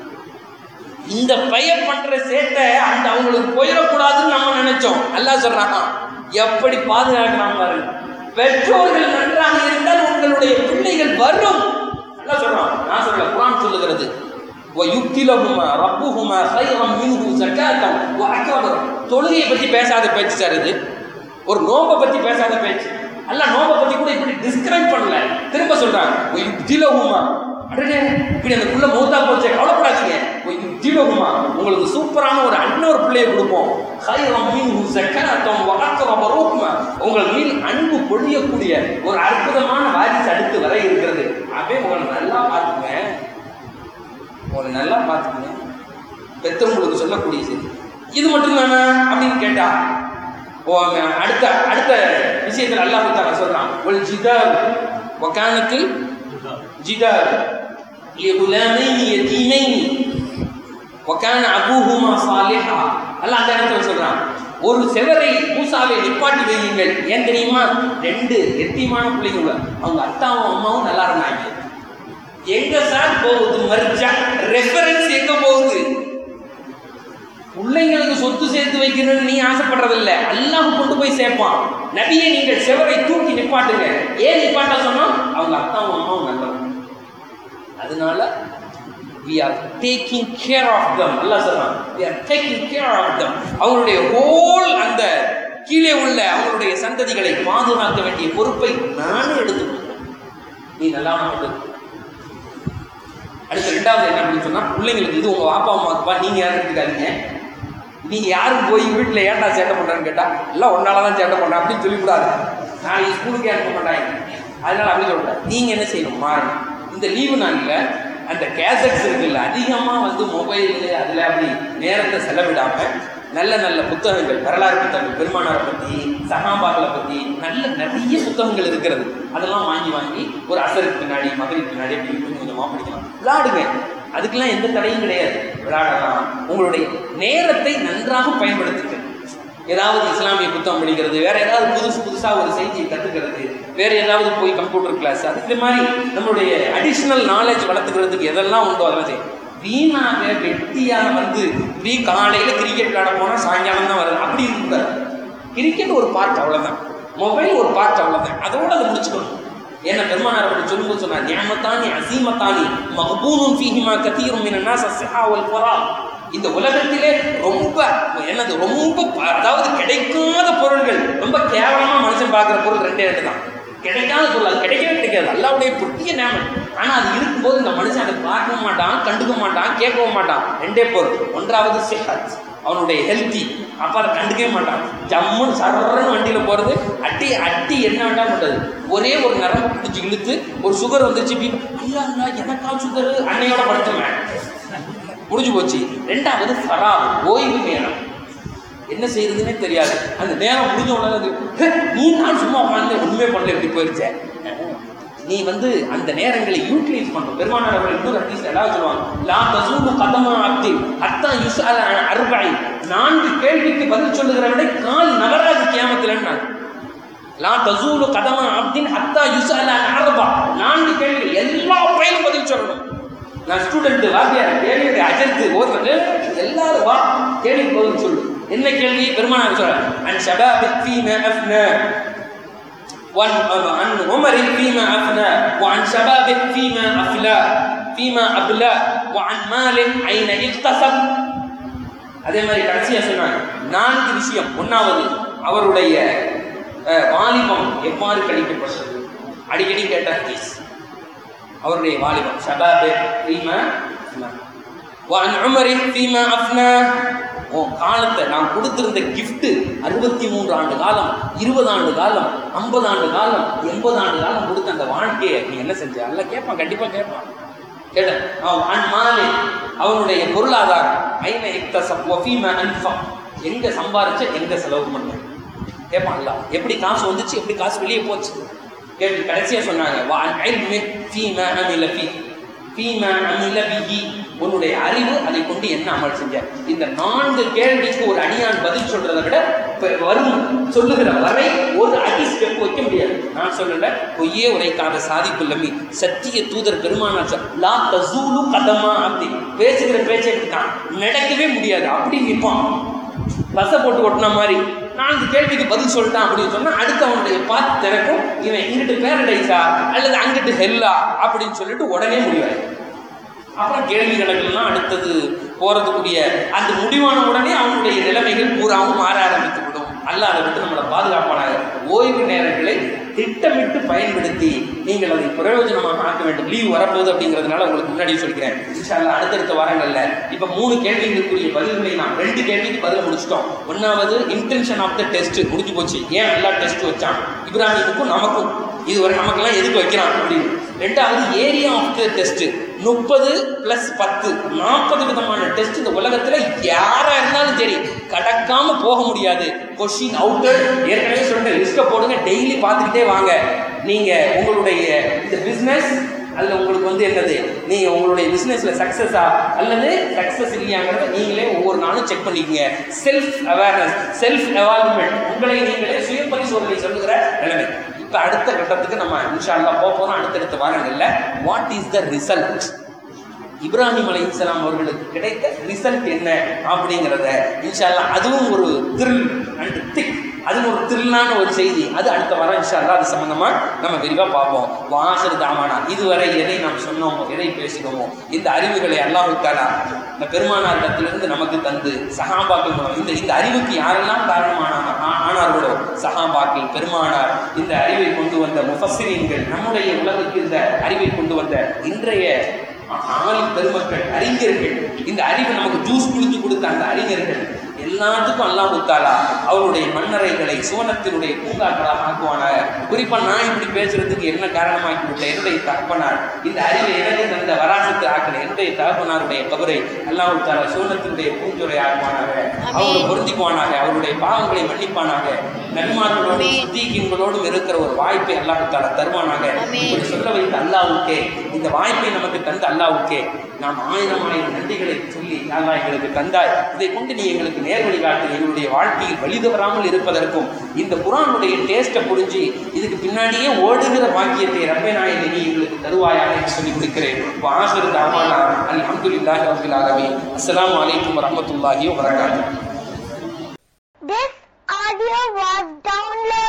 இந்த பையன் பண்ற சேட்டை அந்த அவங்களுக்கு போயிடக்கூடாதுன்னு நம்ம நினைச்சோம் அல்லாஹ் சொல்றான் எப்படி பாதுகாக்கிறான் பாருங்க பெற்றோர்கள் நன்றாக இருந்தால் உங்களுடைய பிள்ளைகள் வரும் அல்லாஹ் சொல்றான் நான் சொல்லல குரான் சொல்லுகிறது وَيُبْتِلَهُمَا رَبُّهُمَا خَيْرًا مِنْهُ زَكَاةً وَأَكْرَمَ தொழுகையை பத்தி பேசாத பேச்சு சார் இது ஒரு நோம்பை பத்தி பேசாத பேச்சு அல்லாஹ் நோம்பை பத்தி கூட இப்படி டிஸ்கிரைப் பண்ணல திரும்ப சொல்றாங்க وَيُبْتِلَهُمَا அடடே இப்படி அந்த புள்ள மூத்தா போச்சே கவலைப்படாதீங்க திலகுமா உங்களுக்கு சூப்பரான ஒரு இன்னொரு பிள்ளையை கொடுப்போம் ஹைரம் மின்ஹு ஸகாத்தம் வ அக்ரப ரூஹ்மா உங்கள் மீது அன்பு பொழியக்கூடிய ஒரு அற்புதமான வாரிசு அடுத்து வர இருக்கிறது அப்படியே உங்களை நல்லா பார்த்துக்குவேன் உங்களை நல்லா பார்த்துக்குவேன் பெத்தவங்களுக்கு சொல்லக்கூடிய செய்தி இது மட்டும் தானா அப்படின்னு கேட்டா ஓ அவன் அடுத்த அடுத்த விஷயத்தில் அல்லாஹ் தாலா சொல்றான் ஒரு ஜிதார் வக்கானத்தில் جدار لغلامين يتيمين وكان ابوهما صالحا அல்லாஹ் அந்த இடத்துல சொல்றான் ஒரு செவரை மூசாவை நிப்பாட்டி வையுங்கள் ஏன் தெரியுமா ரெண்டு எத்தியமான பிள்ளைங்க அவங்க அத்தாவும் அம்மாவும் நல்லா இருந்தாங்க எங்க சார் போகுது மர்ஜா ரெஃபரன்ஸ் எங்க போகுது பிள்ளைங்களுக்கு சொத்து சேர்த்து வைக்கணும்னு நீ ஆசைப்படுறதில்ல அல்லாஹ் கொண்டு போய் சேர்ப்பான் நபியை நீங்கள் செவரை தூக்கி நிப்பாட்டுங்க ஏன் நிப்பாட்ட சொன்னா அவங்க அத்தாவும் அம்மாவும் நல்லவங்க அதனால we are taking care of them அல்லாஹ் சொல்றான் we are taking care of them அவங்களுடைய ஹோல் அந்த கீழே உள்ள அவங்களுடைய சந்ததிகளை பாதுகாக்க வேண்டிய பொறுப்பை நானே எடுத்துக்கொள்கிறேன் நீ நல்லா மட்டும் அடுத்து ரெண்டாவது என்ன அப்படின்னு சொன்னா பிள்ளைங்களுக்கு இது உங்க அப்பா அம்மாக்குப்பா நீங்க யாரும் எடுத்துக்காதீங்க நீ யாரும் போய் வீட்டில் ஏன்டா சேட்டை பண்றேன்னு கேட்டா எல்லாம் ஒன்னால தான் சேட்டை பண்றேன் அப்படின்னு சொல்லிக்கூடாது நாளைக்கு ஸ்கூலுக்கு அனுப்ப மாட்டாங்க அதனால அப்படி சொல்றேன் நீங்க என்ன செய்யணும் மாறணும் இந்த லீவு நாளில் அந்த கேசட்ஸ் இருக்குல்ல அதிகமாக வந்து மொபைலு அதில் அப்படி நேரத்தை செலவிடாம நல்ல நல்ல புத்தகங்கள் வரலாறு புத்தகங்கள் பெருமானாரை பற்றி சகாபாக்களை பற்றி நல்ல நிறைய புத்தகங்கள் இருக்கிறது அதெல்லாம் வாங்கி வாங்கி ஒரு அசருக்கு பின்னாடி மகளிர் பின்னாடி அப்படி கொஞ்சம் கொஞ்சமாக படிக்கலாம் விளையாடுங்க அதுக்கெல்லாம் எந்த தடையும் கிடையாது விளையாடலாம் உங்களுடைய நேரத்தை நன்றாக பயன்படுத்துங்க ஏதாவது இஸ்லாமிய புத்தகம் படிக்கிறது வேற ஏதாவது புதுசு புதுசாக ஒரு செய்தியை கற்றுக்கிறது வேற ஏதாவது போய் கம்ப்யூட்டர் கிளாஸ் அது இந்த மாதிரி நம்மளுடைய அடிஷ்னல் நாலேஜ் வளர்த்துக்கிறதுக்கு எதெல்லாம் உண்டோ அதெல்லாம் செய்யும் வீணாக வெட்டியாக வந்து இப்படி காலையில் கிரிக்கெட் விளையாட போனால் சாயங்காலம் தான் வருது அப்படி இருக்கக்கூடாது கிரிக்கெட் ஒரு பார்ட் அவ்வளோதான் மொபைல் ஒரு பார்ட் அவ்வளோதான் அதோட அதை முடிச்சுக்கணும் ஏன்னா பெருமானார் அப்படி சொல்லும்போது சொன்னார் ஞாமத்தானி அசீமத்தானி மகபூனும் ஃபீஹிமா கத்தீரும் மினன்னா சஸ்ஸஹா வல் ஃபரா இந்த உலகத்திலே ரொம்ப என்னது ரொம்ப ப- அதாவது கிடைக்காத பொருள்கள் ரொம்ப கேவலமா மனுஷன் பார்க்குற பொருள் ரெண்டே ரெண்டு தான் கிடைக்காத பொருள் அது கிடைக்கவே கிடைக்காது அல்லாவுடைய புட்டிய நேமம் ஆனா அது இருக்கும்போது இந்த மனுஷன் அதை பார்க்க மாட்டான் கண்டுக்க மாட்டான் கேட்கவும் மாட்டான் ரெண்டே பொருள் ஒன்றாவது சிஹத் அவனுடைய ஹெல்த்தி அப்போ அதை கண்டுக்கவே மாட்டான் ஜம்முன்னு சர்றன்னு வண்டியில் போகிறது அட்டி அட்டி என்ன வேண்டாம் பண்ணுறது ஒரே ஒரு நரம்பு பிடிச்சி இழுத்து ஒரு சுகர் வந்துருச்சு பி ஐயா ஐயா எனக்கா சுகர் அன்னையோட படுத்துவேன் முடிஞ்சு போச்சு ரெண்டாவது ஃபரா ஓய்வு நேரம் என்ன செய்யறதுன்னே தெரியாது அந்த நேரம் முடிஞ்ச உடனே அது, "ஹே, நீ நான் சும்மா உட்காந்து ஒண்ணுமே பண்ணல இப்படி போயிருச்சே நீ வந்து அந்த நேரங்களை யூட்டிலைஸ் பண்ணணும் பெருமானார் அவர்கள் இன்னொரு ஹதீஸ் எல்லாம் சொல்லுவாங்க லா தசூபு கதமா அப்தி அத்தா யுஸ்அல அன் அர்பஇ நான்கு கேள்விக்கு பதில் சொல்லுகிற விட கால் நகராது கியாமத்திலன்னு லா தசூலு கதமா அப்தின் அத்தா யுஸ்அல அன் அர்பா நான்கு கேள்வி எல்லா பயிலும் பதில் சொல்லணும் நான் ஸ்டூடெண்ட் வாத்தியார் கேள்வி அஜர்த்து ஓதுறது எல்லாரும் வா கேள்வி பதில் சொல்லு என்ன கேள்வி பெருமானார் சொல்ற அன் ஷபாபிக் ஃபீமா அஃப்னா وعن عن عمر فيما أفنى وعن شباب فيما أفلى فيما أبلى وعن مال أين اكتسب அதே மாதிரி கடைசியா சொன்னாங்க நான்கு விஷயம் ஒன்னாவது அவருடைய அஹ், வாலிபம் எவ்வாறு கழிக்கப்பட்டது அடிக்கடி கேட்ட ஹதீஸ் அவருடைய வாலிபம் ஷபாபே ஃபீமா அஃப்னா وعن عمر فيما أفنى உன் காலத்தை நான் கொடுத்திருந்த gift அறுபத்தி மூன்று ஆண்டு காலம் இருபது ஆண்டு காலம் ஐம்பது ஆண்டு காலம் எண்பது ஆண்டு காலம் கொடுத்த அந்த வாழ்க்கையை நீ என்ன செஞ்ச அல்ல கேட்பான் கண்டிப்பா கேட்பான் கேட்டேன் அவன் அன் மாலே அவனுடைய பொருளாதாரம் ஐன இக்தசப் வஃபீமா அன்ஃபம் எங்க சம்பாரிச்ச எங்க செலவு பண்ண கேட்பான்ல எப்படி காசு வந்துச்சு எப்படி காசு வெளியே போச்சு கேட்டு கடைசியா சொன்னாங்க வா அன் இல்மி ஃபீமா அமில ஃபீ ஃபீமா அமில பிஹி உன்னுடைய அறிவு அதை கொண்டு என்ன அமல் செஞ்ச இந்த நான்கு கேள்விக்கு ஒரு அடியான் பதில் சொல்றதை விட இப்ப வரும் சொல்லுகிற வரை ஒரு அடி ஸ்டெப் வைக்க முடியாது நான் சொல்லல பொய்யே உரைக்காத சாதிப்புல்லமி சத்திய தூதர் பெருமானார் சொல், லா தசூலு கதமா அப்படி பேசுகிற பேச்சை தான் நடக்கவே முடியாது அப்படி நிற்பான் பஸ்ஸை போட்டு ஓட்டின மாதிரி நான்கு கேள்விக்கு பதில் சொல்லிட்டான் அப்படின்னு சொன்னா அடுத்து அவனுடைய பாத்து திறக்கும் இவன் இங்கிட்டு பேரடைஸா அல்லது அங்கிட்டு ஹெல்லா அப்படின்னு சொல்லிட்டு உடனே முடிவாரு அப்புறம் கேள்வி கணக்கெல்லாம் அடுத்தது போறதுக்குரிய அந்த முடிவான உடனே அவனுடைய நிலைமைகள் பூராவும் மாற ஆரம்பித்து விடும் அல்ல அதை விட்டு நம்மளை பாதுகாப்பானாக ஓய்வு நேரங்களை திட்டமிட்டு பயன்படுத்தி நீங்கள் அதை பிரயோஜனமாக ஆக்க வேண்டும் லீவ் வரப்போகுது அப்படிங்கிறதுனால உங்களுக்கு முன்னாடியே சொல்லிக்கிறேன் இன்ஷால்லா அடுத்தடுத்த வாரங்கள்ல இப்போ மூணு கேள்விகளுக்குரிய பதில்களை நாம் ரெண்டு கேள்விக்கு பதில் முடிச்சிட்டோம் ஒன்றாவது இன்டென்ஷன் ஆஃப் த டெஸ்ட் முடிஞ்சு போச்சு ஏன் எல்லா டெஸ்ட் வச்சான் இப்ராஹிமுக்கும் நமக்கும் இதுவரை நமக்கெல்லாம் எதுக்கு வைக்கிறான் அப்படின்னு ரெண்டாவது ஏரியா ஆஃப் த டெஸ்ட் முப்பது பிளஸ் பத்து நாற்பது விதமான டெஸ்ட் இந்த உலகத்துல யாரா இருந்தாலும் சரி கடக்காம போக முடியாது கொஷின் அவுட்டர் ஏற்கனவே சொல்லிட்டேன் லிஸ்ட்டை போடுங்க டெய்லி பார்த்துக்கிட்டே வாங்க நீங்க உங்களுடைய இந்த பிஸ்னஸ் அதில் உங்களுக்கு வந்து என்னது நீங்கள் உங்களுடைய பிஸ்னஸில் சக்ஸஸா அல்லது சக்ஸஸ் இல்லையாங்கிறத நீங்களே ஒவ்வொரு நாளும் செக் பண்ணிக்கங்க செல்ஃப் அவேர்னஸ் செல்ஃப் எவால்மெண்ட் உங்களை நீங்களே சுய பரிசோதனை சொல்லுகிற நிலைமை இப்போ அடுத்த கட்டத்துக்கு நம்ம இன்ஷா அல்லாஹ் போக போகிறோம் அடுத்தடுத்த வாரங்களில் what is the result Ibrahim அலைஹிஸ்ஸலாம் அவர்களுக்கு கிடைத்த ரிசல்ட் என்ன அப்படிங்கிறத இன்ஷா அல்லாஹ் அதுவும் ஒரு த்ரில் அண்ட் திக் அதுவும் ஒரு த்ரில்லான ஒரு செய்தி அது அடுத்த வாரம் இன்ஷா அல்லாஹ் அது சம்பந்தமா நம்ம விரிவாக பார்ப்போம் வாசர் தாமானா இதுவரை எதை நாம் சொன்னோமோ எதை பேசினோமோ இந்த அறிவுகளை அல்லாஹுக்காலா இந்த பெருமானாரிடத்திலிருந்து நமக்கு தந்து சஹாபாக்கள் மூலம் இந்த இந்த அறிவுக்கு யாரெல்லாம் காரணமான ஆ- ஆனார்களோ சஹாபாக்கள் பெருமானார் இந்த அறிவை கொண்டு வந்த முஃபஸ்ஸிரீன்கள் நம்முடைய உலகுக்கு இந்த அறிவை கொண்டு வந்த இன்றைய ஆளி பெருமக்கள் அறிஞர்கள் இந்த அறிவை நமக்கு ஜூஸ் குடிச்சு கொடுத்த அந்த அறிஞர்கள் எல்லாத்துக்கும் அல்லாஹ் தாலா அவருடைய மன்னரைகளை சுவனத்தினுடைய பூங்காக்களாக ஆக்குவானாக குறிப்பா நான் இப்படி பேசுறதுக்கு என்ன காரணமாக்கி விட்டேன் என்னுடைய தகப்பனார் இந்த அறிவை எனக்கு தந்த வராசத்தை ஆக்கின என்னுடைய தகப்பனாருடைய கபரை அல்லாஹ் தாலா சுவனத்தினுடைய பூஞ்சுரை ஆக்குவானாக அவரை பொருந்திக்குவானாக அவருடைய பாவங்களை மன்னிப்பானாக நன்மார்களோடும் சித்திகங்களோடும் இருக்கிற ஒரு வாய்ப்பை அல்லாஹ் தாலா தருவானாக இப்படி சொல்ல வைத்த அல்லாவுக்கே இந்த வாய்ப்பை நமக்கு தந்த அல்லாவுக்கே நாம் ஆயிரம் ஆயிரம் நன்றிகளை சொல்லி அல்லாஹ் எங்களுக்கு தந்தாய் இதை கொண்டு நீ எங்களுக்கு நேர்வழி காட்டு எங்களுடைய வாழ்க்கையில் வழி தவறாமல் இருப்பதற்கும் இந்த குரானுடைய டேஸ்ட்டை புரிஞ்சு இதுக்கு பின்னாடியே ஓடுகிற பாக்கியத்தை ரப்பே நாயனை நீ எங்களுக்கு தருவாயாக என்று சொல்லி கொடுக்கிறேன் ஆசிர் தாமானா அல்ஹம்துலில்லாஹி ரப்பில் ஆலமீன் அஸ்ஸலாமு அலைக்கும் வரஹ்மத்துல்லாஹி வபரகாத்துஹு This audio was downloaded